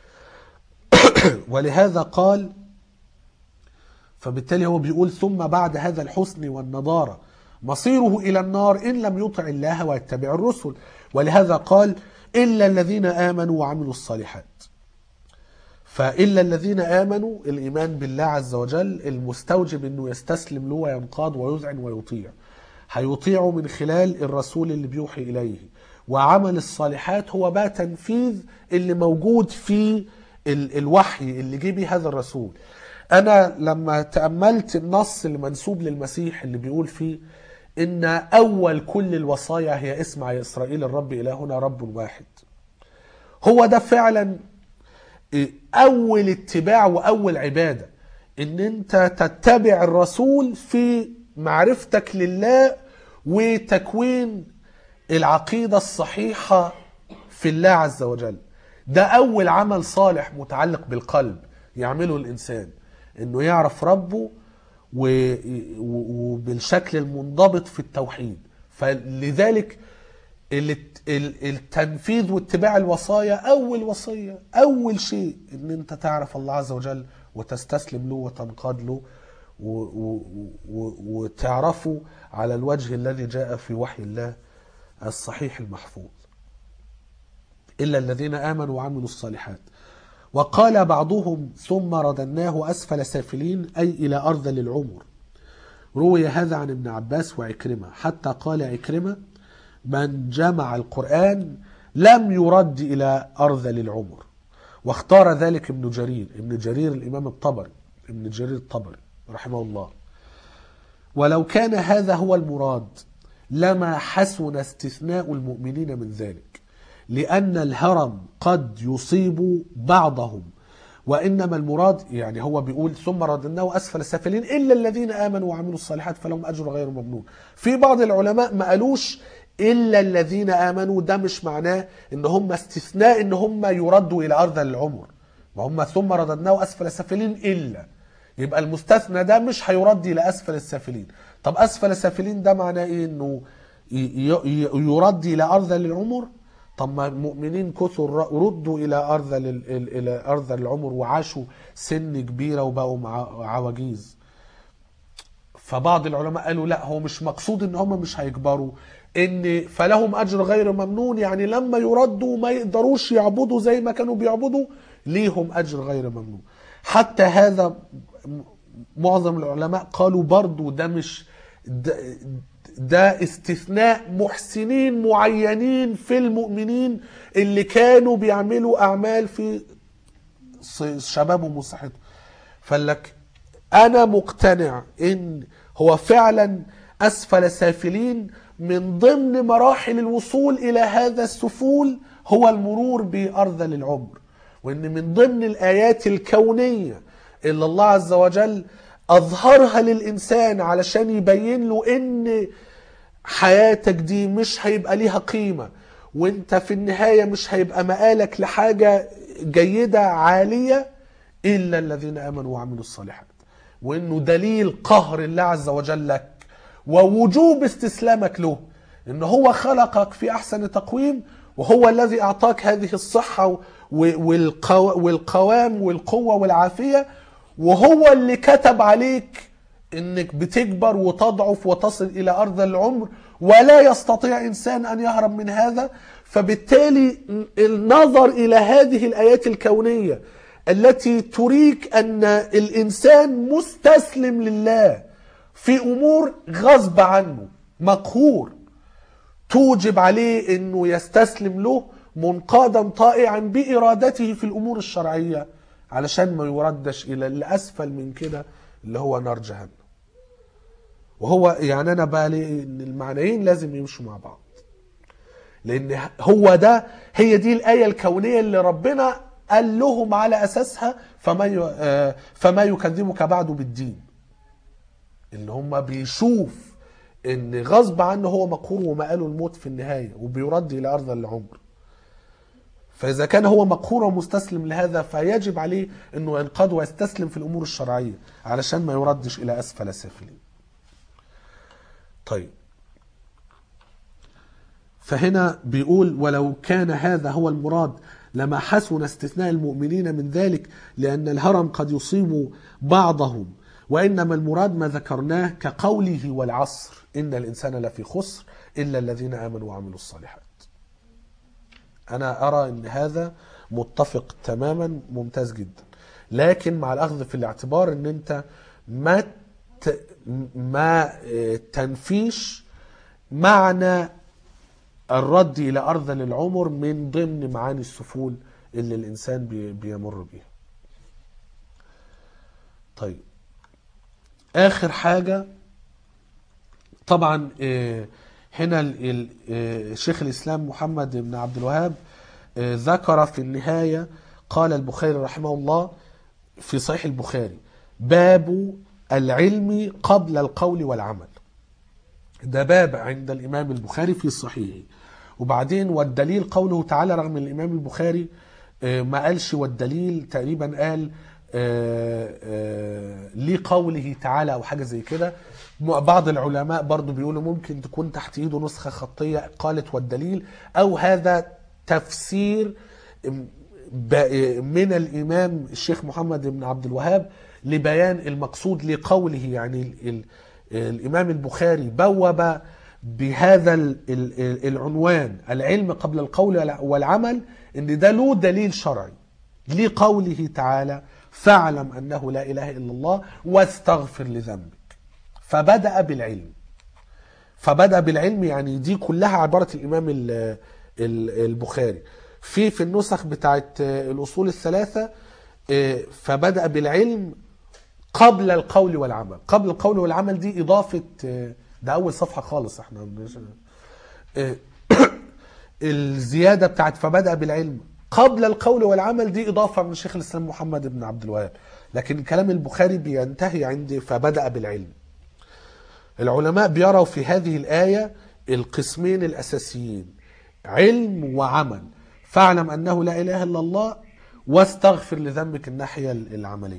ولهذا قال فبالتالي هو بيقول ثم بعد هذا الحسن والنضارة مصيره إلى النار إن لم يطع الله ويتبع الرسل ولهذا قال إلا الذين آمنوا وعملوا الصالحات فإلا الذين آمنوا الإيمان بالله عز وجل المستوجب أنه يستسلم له وينقاد ويذعن ويطيع هيطيعه من خلال الرسول اللي بيوحي إليه وعمل الصالحات هو بقى تنفيذ اللي موجود في ال- الوحي اللي جه بيه هذا الرسول أنا لما تأملت النص اللي منسوب للمسيح اللي بيقول فيه إن أول كل الوصايا هي اسمع يا إسرائيل الرب إلهنا رب واحد هو ده فعلا اول اتباع واول عباده ان انت تتبع الرسول في معرفتك لله وتكوين العقيده الصحيحه في الله عز وجل ده اول عمل صالح متعلق بالقلب يعمله الانسان انه يعرف ربه و- و- وبالشكل المنضبط في التوحيد فلذلك ال- ال- التنفيذ واتباع الوصايا اول وصيه اول شيء ان انت تعرف الله عز وجل وتستسلم له وتنقاد له و- و- و- وتعرفه على الوجه الذي جاء في وحي الله الصحيح المحفوظ إلا الذين آمنوا وعملوا الصالحات وقال بعضهم ثم رددناه أسفل سافلين أي إلى أرض للعمر روي هذا عن ابن عباس وعكرمة حتى قال عكرمة من جمع القرآن لم يرد إلى أرض للعمر واختار ذلك ابن جرير ابن جرير الإمام الطبري ابن جرير الطبري رحمه الله ولو كان هذا هو المراد لما حسن استثناء المؤمنين من ذلك لأن الهرم قد يصيب بعضهم وإنما المراد يعني هو بيقول ثم رددناه أسفل السافلين إلا الذين آمنوا وعملوا الصالحات فلهم أجر غير ممنون في بعض العلماء ما قالوش إلا الذين آمنوا ده مش معناه إن هم استثناء إن هم يردوا إلى أرض العمر وهم ثم رددناه أسفل السافلين إلا يبقى المستثنى ده مش هيرد الى اسفل السافلين طب اسفل السافلين ده معناه ايه انه ي- ي- يرد الى ارض للعمر طب ما المؤمنين كثر ر- ردوا الى ارض لل- ال- الى ارض العمر وعاشوا سن كبيره وبقوا مع عواجيز فبعض العلماء قالوا لا هو مش مقصود ان هم مش هيكبروا ان فلهم اجر غير ممنون يعني لما يردوا ما يقدروش يعبدوا زي ما كانوا بيعبدوا ليهم اجر غير ممنون حتى هذا م- معظم العلماء قالوا برضو ده مش ده, ده استثناء محسنين معينين في المؤمنين اللي كانوا بيعملوا اعمال في ص- شبابهم وصحتهم فلك انا مقتنع ان هو فعلا اسفل سافلين من ضمن مراحل الوصول الى هذا السفول هو المرور بارض للعمر وان من ضمن الايات الكونيه اللي الله عز وجل اظهرها للانسان علشان يبين له ان حياتك دي مش هيبقى ليها قيمة وانت في النهاية مش هيبقى مقالك لحاجة جيدة عالية إلا الذين آمنوا وعملوا الصالحات وإنه دليل قهر الله عز وجل لك ووجوب استسلامك له إن هو خلقك في أحسن تقويم وهو الذي أعطاك هذه الصحة و- والقو- والقوام والقوة والعافية وهو اللي كتب عليك انك بتكبر وتضعف وتصل الى ارض العمر ولا يستطيع انسان ان يهرب من هذا فبالتالي النظر الى هذه الايات الكونيه التي تريك ان الانسان مستسلم لله في امور غصب عنه مقهور توجب عليه انه يستسلم له منقادا طائعا بارادته في الامور الشرعيه علشان ما يردش الى الاسفل من كده اللي هو نار جهنم وهو يعني انا بالي ان المعنيين لازم يمشوا مع بعض لان هو ده هي دي الايه الكونيه اللي ربنا قال لهم على اساسها فما ي- آه، فما يكذبك بعد بالدين ان هم بيشوف ان غصب عنه هو مقهور ومقاله الموت في النهايه وبيرد الى ارض العمر فاذا كان هو مقهور ومستسلم لهذا فيجب عليه انه ينقاد ويستسلم في الامور الشرعيه علشان ما يردش الى اسفل سافلين طيب فهنا بيقول ولو كان هذا هو المراد لما حسن استثناء المؤمنين من ذلك لأن الهرم قد يصيب بعضهم وإنما المراد ما ذكرناه كقوله والعصر إن الإنسان لفي خسر إلا الذين آمنوا وعملوا الصالحات أنا أرى أن هذا متفق تماما ممتاز جدا لكن مع الأخذ في الاعتبار أن أنت ما ت... ما آه، تنفيش معنى الرد إلى أرض العمر من ضمن معاني السفول اللي الإنسان بي- بيمر بيها طيب آخر حاجة طبعا آه، هنا ال- ال- آه، شيخ الإسلام محمد بن عبد الوهاب آه، ذكر في النهاية قال البخاري رحمه الله في صحيح البخاري باب العلم قبل القول والعمل ده باب عند الإمام البخاري في صحيحه وبعدين والدليل قوله تعالى رغم الإمام البخاري آه، ما قالش والدليل تقريبا قال آه، آه، لقوله تعالى او حاجه زي كده م- بعض العلماء برضو بيقولوا ممكن تكون تحت ايده نسخه خطيه قالت والدليل او هذا تفسير ب- من الامام الشيخ محمد بن عبد الوهاب لبيان المقصود لقوله يعني ال- ال- الامام البخاري بوب بهذا ال- ال- العنوان العلم قبل القول والع- والعمل ان ده له دليل شرعي لقوله تعالى فاعلم انه لا اله الا الله واستغفر لذنبك فبدا بالعلم فبدا بالعلم يعني دي كلها عباره الامام ال- ال- البخاري في في النسخ بتاعت الاصول الثلاثه آه، فبدا بالعلم قبل القول والعمل قبل القول والعمل دي اضافه آه، ده اول صفحه خالص احنا مش- آه، الزياده بتاعت فبدا بالعلم قبل القول والعمل دي اضافه من شيخ الاسلام محمد بن عبد الوهاب لكن كلام البخاري بينتهي عند فبدا بالعلم العلماء بيروا في هذه الآية القسمين الأساسيين علم وعمل فاعلم أنه لا إله إلا الله واستغفر لذنبك الناحية العملية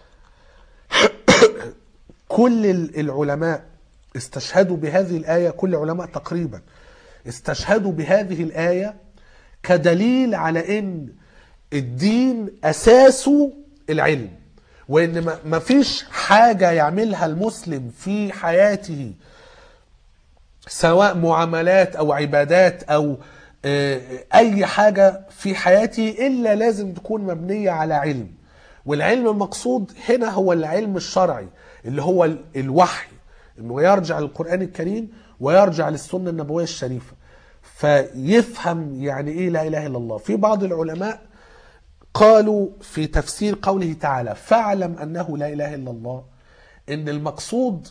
كل العلماء استشهدوا بهذه الآية كل العلماء تقريبا استشهدوا بهذه الآية كدليل على أن الدين أساسه العلم وأن ما- ما فيش حاجة يعملها المسلم في حياته سواء معاملات او عبادات او آه، اي حاجه في حياتي الا لازم تكون مبنيه على علم والعلم المقصود هنا هو العلم الشرعي اللي هو ال- الوحي انه يرجع للقران الكريم ويرجع للسنه النبويه الشريفه فيفهم يعني ايه لا اله الا الله في بعض العلماء قالوا في تفسير قوله تعالى فاعلم انه لا اله الا الله ان المقصود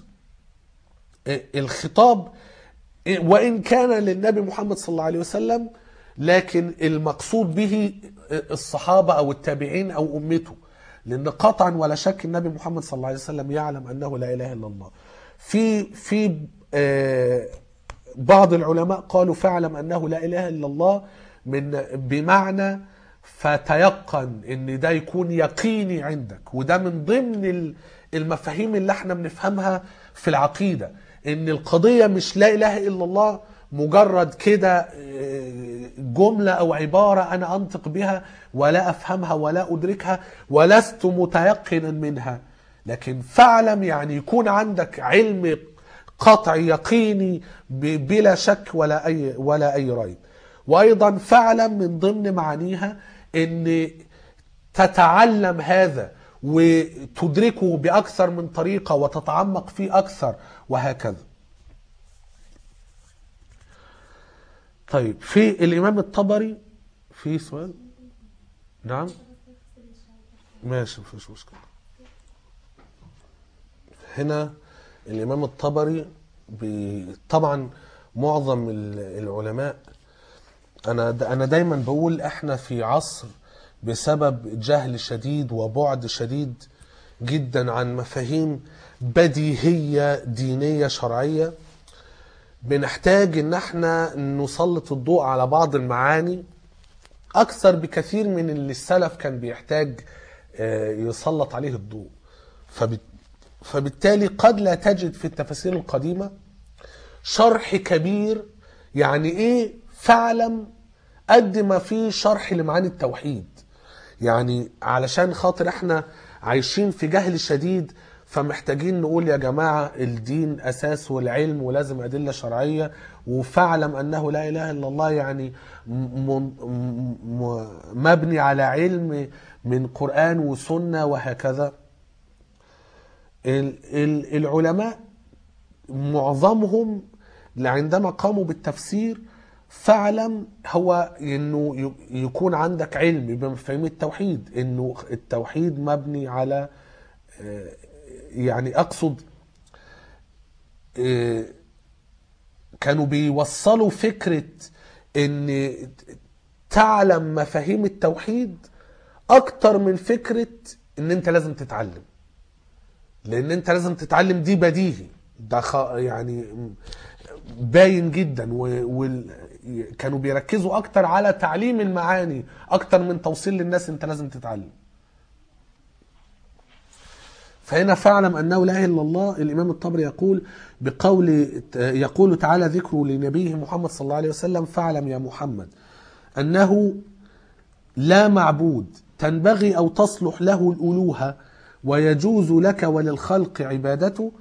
الخطاب وان كان للنبي محمد صلى الله عليه وسلم لكن المقصود به الصحابه او التابعين او امته لان قطعا ولا شك النبي محمد صلى الله عليه وسلم يعلم انه لا اله الا الله في في آه، بعض العلماء قالوا فاعلم انه لا اله الا الله من بمعنى فتيقن ان ده يكون يقيني عندك وده من ضمن ال- المفاهيم اللي احنا بنفهمها في العقيده ان القضيه مش لا اله الا الله مجرد كده آه، جمله او عباره انا انطق بها ولا افهمها ولا ادركها ولست متيقنا منها لكن فاعلم يعني يكون عندك علم قطعي يقيني ب- بلا شك ولا اي ولا اي ريب وايضا فاعلم من ضمن معانيها ان تتعلم هذا وتدركه باكثر من طريقه وتتعمق فيه اكثر وهكذا طيب في الامام الطبري في سؤال نعم ماشي مفيش مشكله هنا الامام الطبري بي- طبعا معظم ال- العلماء انا د- انا دايما بقول احنا في عصر بسبب جهل شديد وبعد شديد جدا عن مفاهيم بديهيه دينيه شرعيه بنحتاج ان احنا نسلط الضوء على بعض المعاني اكثر بكثير من اللي السلف كان بيحتاج آه، يسلط عليه الضوء فبت- فبالتالي قد لا تجد في التفاسير القديمه شرح كبير يعني ايه فعلا قد ما في شرح لمعاني التوحيد يعني علشان خاطر احنا عايشين في جهل شديد فمحتاجين نقول يا جماعة الدين أساسه العلم ولازم أدلة شرعية وفاعلم أنه لا إله إلا الله يعني م- م- م- مبني على علم من قرآن وسنة وهكذا ال- ال- العلماء معظمهم عندما قاموا بالتفسير فاعلم هو انه ي- يكون عندك علم بمفاهيم التوحيد انه التوحيد مبني على آه، يعني اقصد آه، كانوا بيوصلوا فكرة ان تعلم مفاهيم التوحيد اكتر من فكرة ان انت لازم تتعلم لان انت لازم تتعلم دي بديهي ده خ... يعني باين جدا وكانوا بيركزوا اكتر على تعليم المعاني اكتر من توصيل للناس انت لازم تتعلم فهنا فاعلم انه لا اله الا الله الامام الطبري يقول بقول يقول تعالى ذكره لنبيه محمد صلى الله عليه وسلم فاعلم يا محمد انه لا معبود تنبغي او تصلح له الالوهه ويجوز لك وللخلق عبادته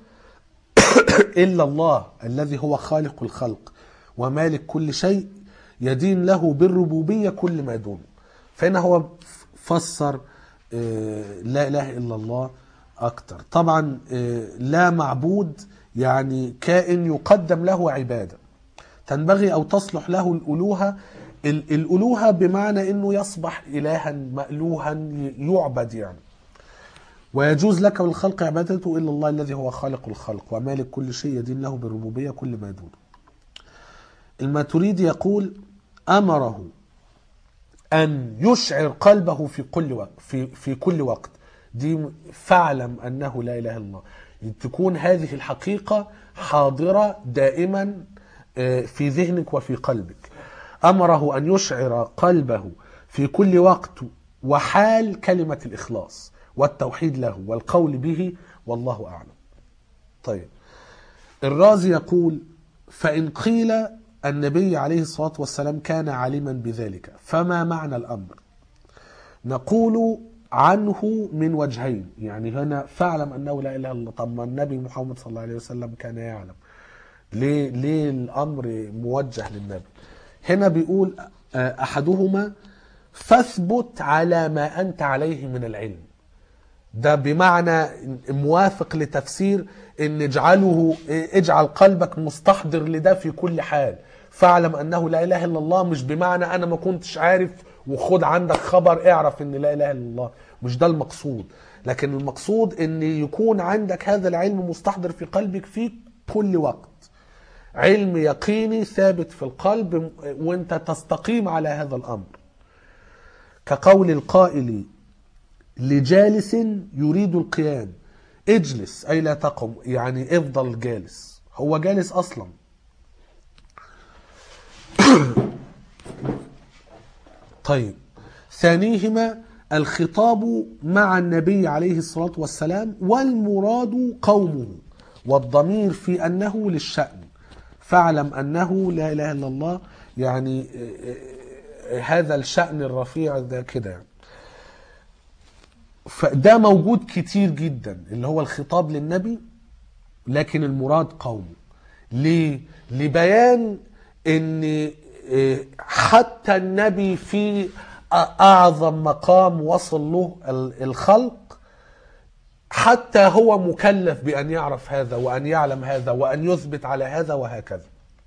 الا الله الذي هو خالق الخلق ومالك كل شيء يدين له بالربوبيه كل ما دونه فهنا هو فسر آه، لا اله الا الله اكتر طبعا آه، لا معبود يعني كائن يقدم له عباده تنبغي او تصلح له الالوهه ال- الالوهه بمعنى انه يصبح الها مالوها ي- يعبد يعني ويجوز لك والخلق عبادته الا الله الذي هو خالق الخلق ومالك كل شيء يدين له بالربوبيه كل ما دونه الماتريدي يقول امره ان يشعر قلبه في كل وقت في في كل وقت دي فاعلم انه لا اله الا الله تكون هذه الحقيقه حاضره دائما آه، في ذهنك وفي قلبك امره ان يشعر قلبه في كل وقت وحال كلمه الاخلاص والتوحيد له والقول به والله اعلم طيب الرازي يقول فإن قيل النبي عليه الصلاة والسلام كان عالما بذلك فما معنى الأمر نقول عنه من وجهين يعني هنا فاعلم أنه لا إله إلا الله طب ما النبي محمد صلى الله عليه وسلم كان يعلم ليه, ليه الأمر موجه للنبي هنا بيقول آه، أحدهما فاثبت على ما أنت عليه من العلم ده بمعنى موافق لتفسير ان اجعله اجعل قلبك مستحضر لده في كل حال فاعلم انه لا اله الا الله مش بمعنى انا ما كنتش عارف وخد عندك خبر اعرف ان لا اله الا الله مش ده المقصود لكن المقصود ان يكون عندك هذا العلم مستحضر في قلبك في كل وقت علم يقيني ثابت في القلب وانت تستقيم على هذا الامر كقول القائل لجالس يريد القيام اجلس اي لا تقم يعني افضل جالس هو جالس اصلا طيب ثانيهما الخطاب مع النبي عليه الصلاة والسلام والمراد قومه والضمير في أنه للشأن فاعلم أنه لا إله إلا الله يعني آه، آه، هذا الشأن الرفيع ده كده يعني فده موجود كتير جدا اللي هو الخطاب للنبي لكن المراد قومه ليه؟ لبيان ان إيه، حتى النبي في اعظم مقام وصل له ال- الخلق حتى هو مكلف بان يعرف هذا وان يعلم هذا وان يثبت على هذا وهكذا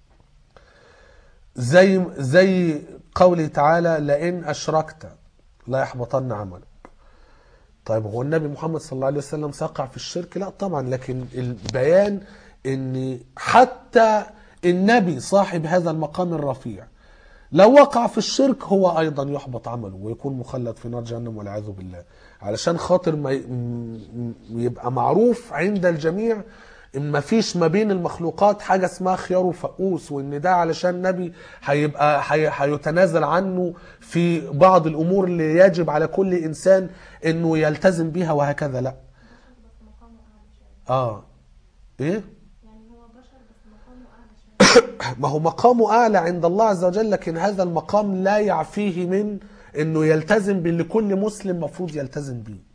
زي زي قوله تعالى لئن اشركت لا يحبطن عملك طيب هو النبي محمد صلى الله عليه وسلم سقع في الشرك لا طبعا لكن البيان ان حتى النبي صاحب هذا المقام الرفيع لو وقع في الشرك هو ايضا يحبط عمله ويكون مخلد في نار جهنم والعياذ بالله علشان خاطر ما ي- م- م- يبقى معروف عند الجميع ان ما فيش ما بين المخلوقات حاجه اسمها خيار وفقوس وان ده علشان النبي هيبقى هي- هيتنازل عنه في بعض الامور اللي يجب على كل انسان انه يلتزم بيها وهكذا لا بس مقامه اعلى شويه اه ايه يعني هو بشر بس مقامه اعلى شويه ما هو مقامه اعلى عند الله عز وجل لكن هذا المقام لا يعفيه من انه يلتزم باللي كل مسلم مفروض يلتزم بيه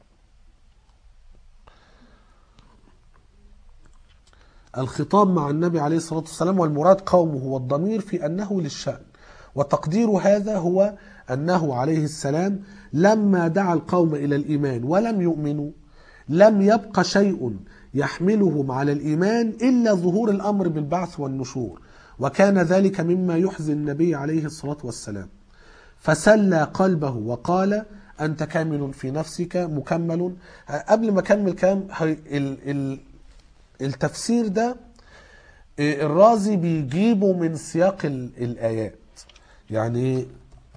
الخطاب مع النبي عليه الصلاة والسلام والمراد قومه والضمير في أنه للشأن وتقدير هذا هو أنه عليه السلام لما دعا القوم إلى الإيمان ولم يؤمنوا لم يبق شيء يحملهم على الإيمان إلا ظهور الأمر بالبعث والنشور وكان ذلك مما يحزن النبي عليه الصلاة والسلام فسلى قلبه وقال أنت كامل في نفسك مكمل قبل ما أكمل كلام هي- ال- ال- التفسير ده إيه، الرازي بيجيبه من سياق ال- الآيات يعني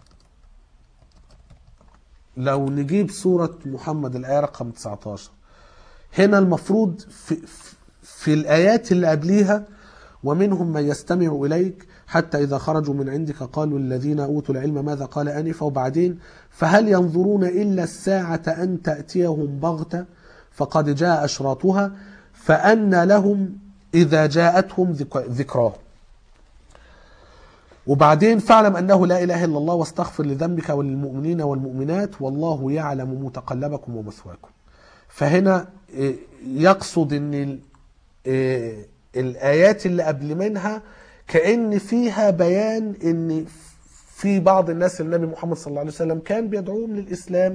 لو نجيب سورة محمد الآية رقم 19 هنا المفروض في, في- في الآيات اللي قبليها ومنهم من يستمع إليك حتى إذا خرجوا من عندك قالوا الذين أوتوا العلم ماذا قال آنفا وبعدين فهل ينظرون إلا الساعة أن تأتيهم بغتة فقد جاء أشراطها فأن لهم إذا جاءتهم ذك- ذكراهم وبعدين فاعلم أنه لا إله إلا الله واستغفر لذنبك وللمؤمنين والمؤمنات والله يعلم متقلبكم ومثواكم فهنا إيه، يقصد ان ال- إيه، الايات اللي قبل منها كان فيها بيان ان في بعض الناس النبي محمد صلى الله عليه وسلم كان بيدعوهم للاسلام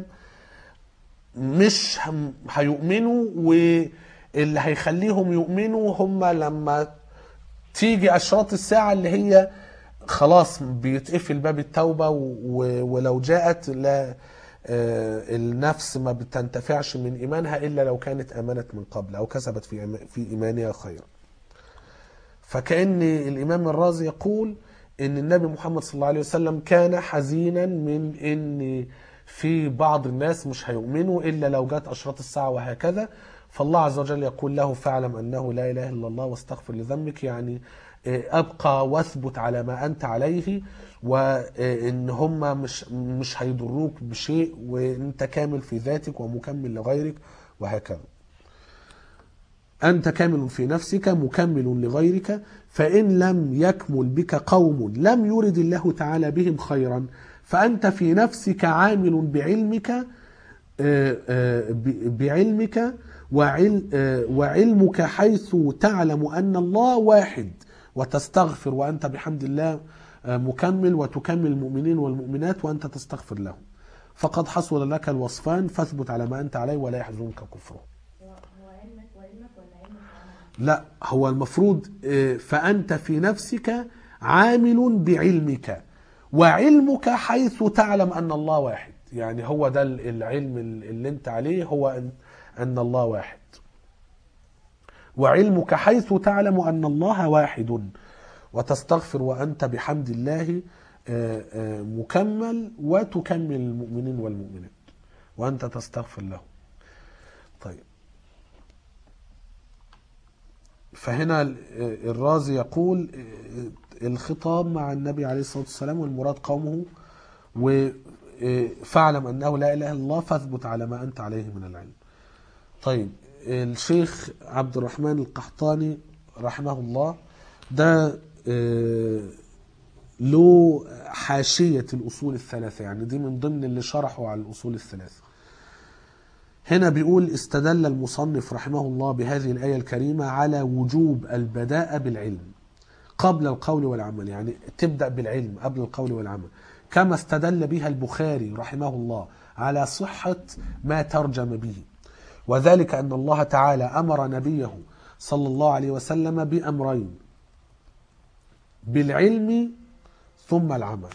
مش هم- هيؤمنوا واللي هيخليهم يؤمنوا هم لما تيجي اشراط الساعه اللي هي خلاص بيتقفل باب التوبه و- و- ولو جاءت لا آه، النفس ما بتنتفعش من ايمانها الا لو كانت امنت من قبل او كسبت في إيما- في ايمانها خيرا. فكأن الامام الرازي يقول ان النبي محمد صلى الله عليه وسلم كان حزينا من ان في بعض الناس مش هيؤمنوا الا لو جت اشراط الساعه وهكذا فالله عز وجل يقول له فاعلم انه لا اله الا الله واستغفر لذنبك يعني آه، ابقى واثبت على ما انت عليه وان هم مش مش هيضروك بشيء وانت كامل في ذاتك ومكمل لغيرك وهكذا أنت كامل في نفسك مكمل لغيرك فإن لم يكمل بك قوم لم يرد الله تعالى بهم خيرا فأنت في نفسك عامل بعلمك آه، آه، ب- بعلمك وعل- آه، وعلمك حيث تعلم أن الله واحد وتستغفر وأنت بحمد الله آه، مكمل وتكمل المؤمنين والمؤمنات وأنت تستغفر لهم فقد حصل لك الوصفان فاثبت على ما أنت عليه ولا يحزنك كفره هو هو علمك وعلمك ولا علمك وعملك؟ لا هو المفروض آه، فأنت في نفسك عامل بعلمك وعلمك حيث تعلم أن الله واحد يعني هو ده ال- العلم ال- اللي انت عليه هو أن, أن الله واحد وعلمك حيث تعلم أن الله واحد وتستغفر وأنت بحمد الله آه، آه، مكمل وتكمل المؤمنين والمؤمنات وأنت تستغفر لهم طيب فهنا ال- الرازي يقول الخطاب مع النبي عليه الصلاة والسلام والمراد قومه وفاعلم أنه لا إله إلا الله فاثبت على ما أنت عليه من العلم طيب الشيخ عبد الرحمن القحطاني رحمه الله ده آه، له حاشية الأصول الثلاثة يعني دي من ضمن اللي شرحوا على الأصول الثلاثة هنا بيقول استدل المصنف رحمه الله بهذه الآية الكريمة على وجوب البداء بالعلم قبل القول والعمل يعني تبدأ بالعلم قبل القول والعمل كما استدل بها البخاري رحمه الله على صحة ما ترجم به وذلك أن الله تعالى أمر نبيه صلى الله عليه وسلم بأمرين بالعلم ثم العمل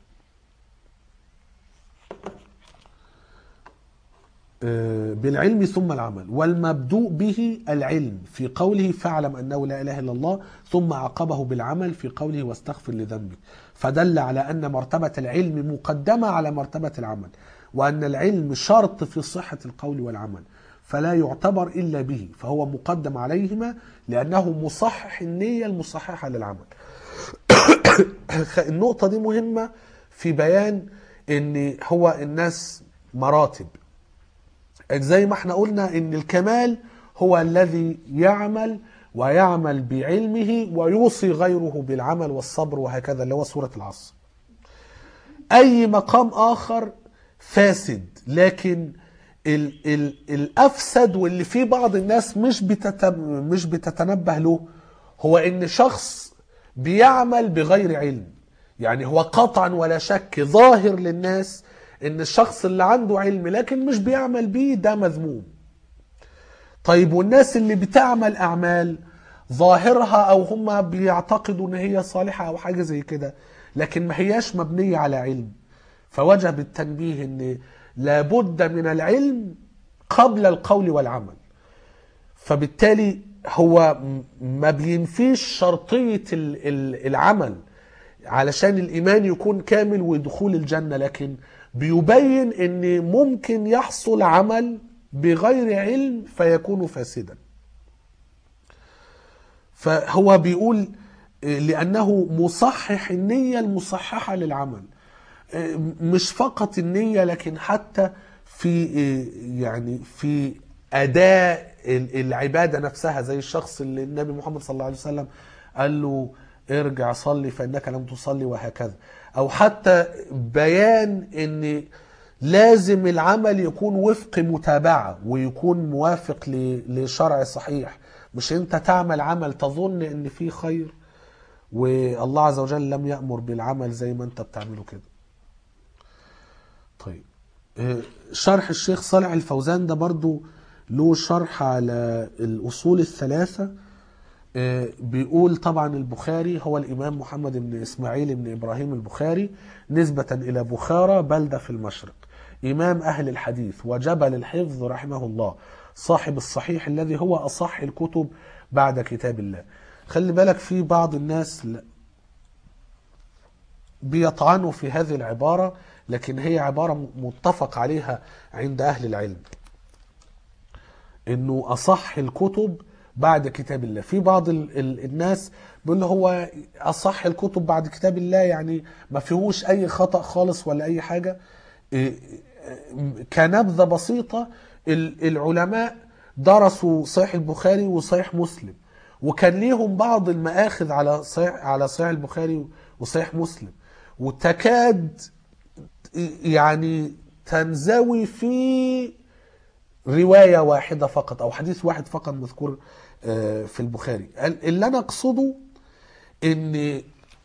بالعلم ثم العمل والمبدوء به العلم في قوله فاعلم أنه لا إله إلا الله ثم عقبه بالعمل في قوله واستغفر لذنبك فدل على أن مرتبة العلم مقدمة على مرتبة العمل وأن العلم شرط في صحة القول والعمل فلا يعتبر إلا به فهو مقدم عليهما لأنه مصحح النية المصححة للعمل النقطة دي مهمة في بيان ان هو الناس مراتب زي ما احنا قلنا ان الكمال هو الذي يعمل ويعمل بعلمه ويوصي غيره بالعمل والصبر وهكذا اللي هو سورة العصر اي مقام اخر فاسد لكن ال ال الافسد واللي فيه بعض الناس مش بتتب مش بتتنبه له هو ان شخص بيعمل بغير علم يعني هو قطعا ولا شك ظاهر للناس ان الشخص اللي عنده علم لكن مش بيعمل بيه ده مذموم طيب والناس اللي بتعمل اعمال ظاهرها او هم بيعتقدوا ان هي صالحة او حاجة زي كده لكن ما هياش مبنية على علم فوجب التنبيه ان لابد من العلم قبل القول والعمل فبالتالي هو ما بينفيش شرطية العمل علشان الإيمان يكون كامل ودخول الجنة لكن بيبين ان ممكن يحصل عمل بغير علم فيكون فاسدا فهو بيقول آه، لأنه مصحح النية المصححة للعمل آه، مش فقط النية لكن حتى في آه، يعني في أداء ال- العبادة نفسها زي الشخص اللي النبي محمد صلى الله عليه وسلم قال له ارجع صلي فإنك لم تصلي وهكذا أو حتى بيان أن لازم العمل يكون وفق متابعة ويكون موافق ل- لشرع صحيح مش انت تعمل عمل تظن ان فيه خير والله عز وجل لم يأمر بالعمل زي ما انت بتعمله كده طيب آه، شرح الشيخ صالح الفوزان ده برضو له شرح على الأصول الثلاثة آه، بيقول طبعا البخاري هو الإمام محمد بن إسماعيل بن إبراهيم البخاري نسبة إلى بخارى بلدة في المشرق إمام أهل الحديث وجبل الحفظ رحمه الله صاحب الصحيح الذي هو أصح الكتب بعد كتاب الله خلي بالك في بعض الناس لا- بيطعنوا في هذه العبارة لكن هي عبارة متفق عليها عند أهل العلم انه اصح الكتب بعد كتاب الله في بعض ال ال الناس بيقول هو اصح الكتب بعد كتاب الله يعني ما فيهوش اي خطأ خالص ولا اي حاجة إيه، إيه، كنبذة بسيطة ال- العلماء درسوا صحيح البخاري وصحيح مسلم وكان ليهم بعض المآخذ على صحيح على صحيح البخاري وصحيح مسلم وتكاد يعني تنزوي في رواية واحدة فقط أو حديث واحد فقط مذكور آه، في البخاري ال- اللي أنا أقصده إن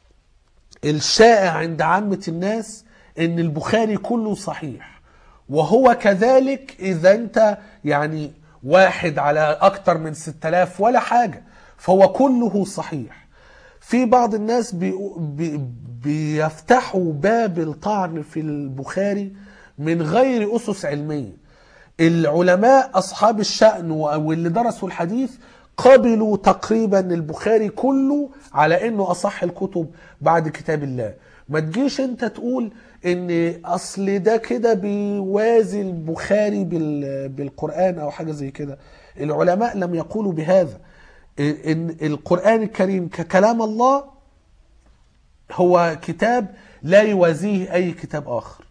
الشائع عند عامة الناس إن البخاري كله صحيح وهو كذلك إذا أنت يعني واحد على أكتر من 6000 ولا حاجة فهو كله صحيح في بعض الناس بي بي بيفتحوا باب الطعن في البخاري من غير أسس علمية العلماء أصحاب الشأن و- واللي درسوا الحديث قبلوا تقريبا البخاري كله على انه اصح الكتب بعد كتاب الله ما تجيش انت تقول ان اصل ده كده بيوازي البخاري بال- بالقرآن او حاجة زي كده العلماء لم يقولوا بهذا ان القرآن الكريم ككلام الله هو كتاب لا يوازيه اي كتاب اخر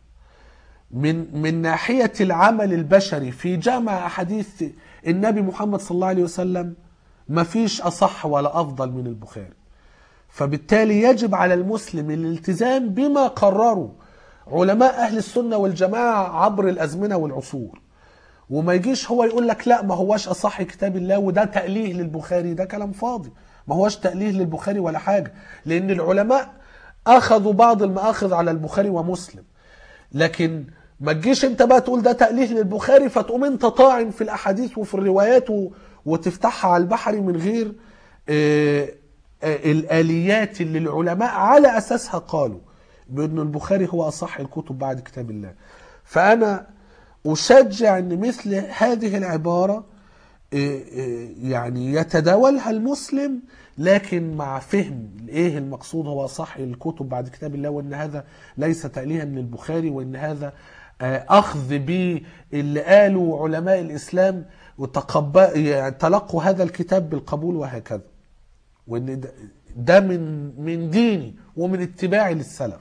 من من ناحية العمل البشري في جمع أحاديث النبي محمد صلى الله عليه وسلم ما فيش أصح ولا أفضل من البخاري فبالتالي يجب على المسلم الالتزام بما قرروا علماء أهل السنة والجماعة عبر الأزمنة والعصور وما يجيش هو يقول لك لا ما هواش أصح كتاب الله وده تأليه للبخاري ده كلام فاضي ما هواش تأليه للبخاري ولا حاجة لأن العلماء أخذوا بعض المآخذ على البخاري ومسلم لكن ما تجيش انت بقى تقول ده تأليه للبخاري فتقوم انت طاعن في الاحاديث وفي الروايات و... وتفتحها على البحر من غير آه، آه، الاليات اللي العلماء على اساسها قالوا بان البخاري هو اصح الكتب بعد كتاب الله فانا اشجع ان مثل هذه العباره آه، آه، يعني يتداولها المسلم لكن مع فهم ايه المقصود هو صح الكتب بعد كتاب الله وان هذا ليس تأليها للبخاري وان هذا آه، اخذ به اللي قالوا علماء الاسلام وتقبل يعني تلقوا هذا الكتاب بالقبول وهكذا وان ده- ده من من ديني ومن اتباعي للسلف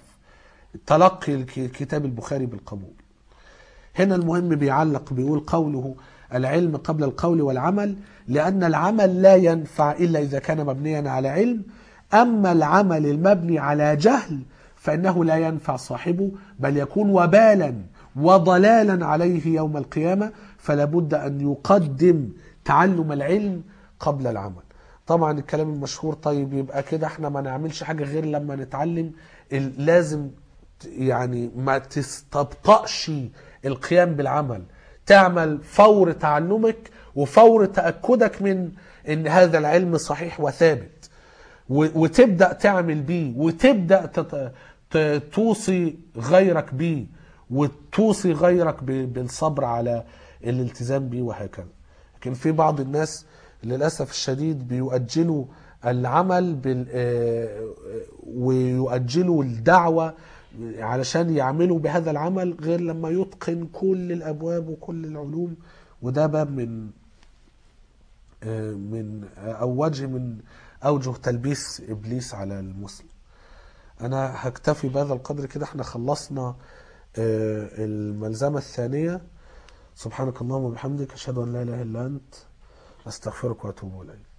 تلقي الك- كتاب البخاري بالقبول هنا المهم بيعلق بيقول قوله العلم قبل القول والعمل لأن العمل لا ينفع إلا إذا كان مبنيا على علم أما العمل المبني على جهل فإنه لا ينفع صاحبه بل يكون وبالا وضلالا عليه يوم القيامة فلا بد أن يقدم تعلم العلم قبل العمل طبعا الكلام المشهور طيب يبقى كده احنا ما نعملش حاجة غير لما نتعلم ال- لازم يعني ما تستبطأش القيام بالعمل تعمل فور تعلمك وفور تأكدك من ان هذا العلم صحيح وثابت و- وتبدأ تعمل بيه وتبدأ تت- ت- توصي غيرك بيه وتوصي غيرك ب- بالصبر على الالتزام بيه وهكذا لكن في بعض الناس للأسف الشديد بيؤجلوا العمل بال آه، ويؤجلوا الدعوة علشان يعملوا بهذا العمل غير لما يتقن كل الأبواب وكل العلوم وده باب من آه، من او وجه من أوجه تلبيس إبليس على المسلم أنا هكتفي بهذا القدر كده احنا خلصنا آه، الملزمة الثانية سبحانك اللهم وبحمدك أشهد أن لا إله إلا أنت أستغفرك وأتوب إليك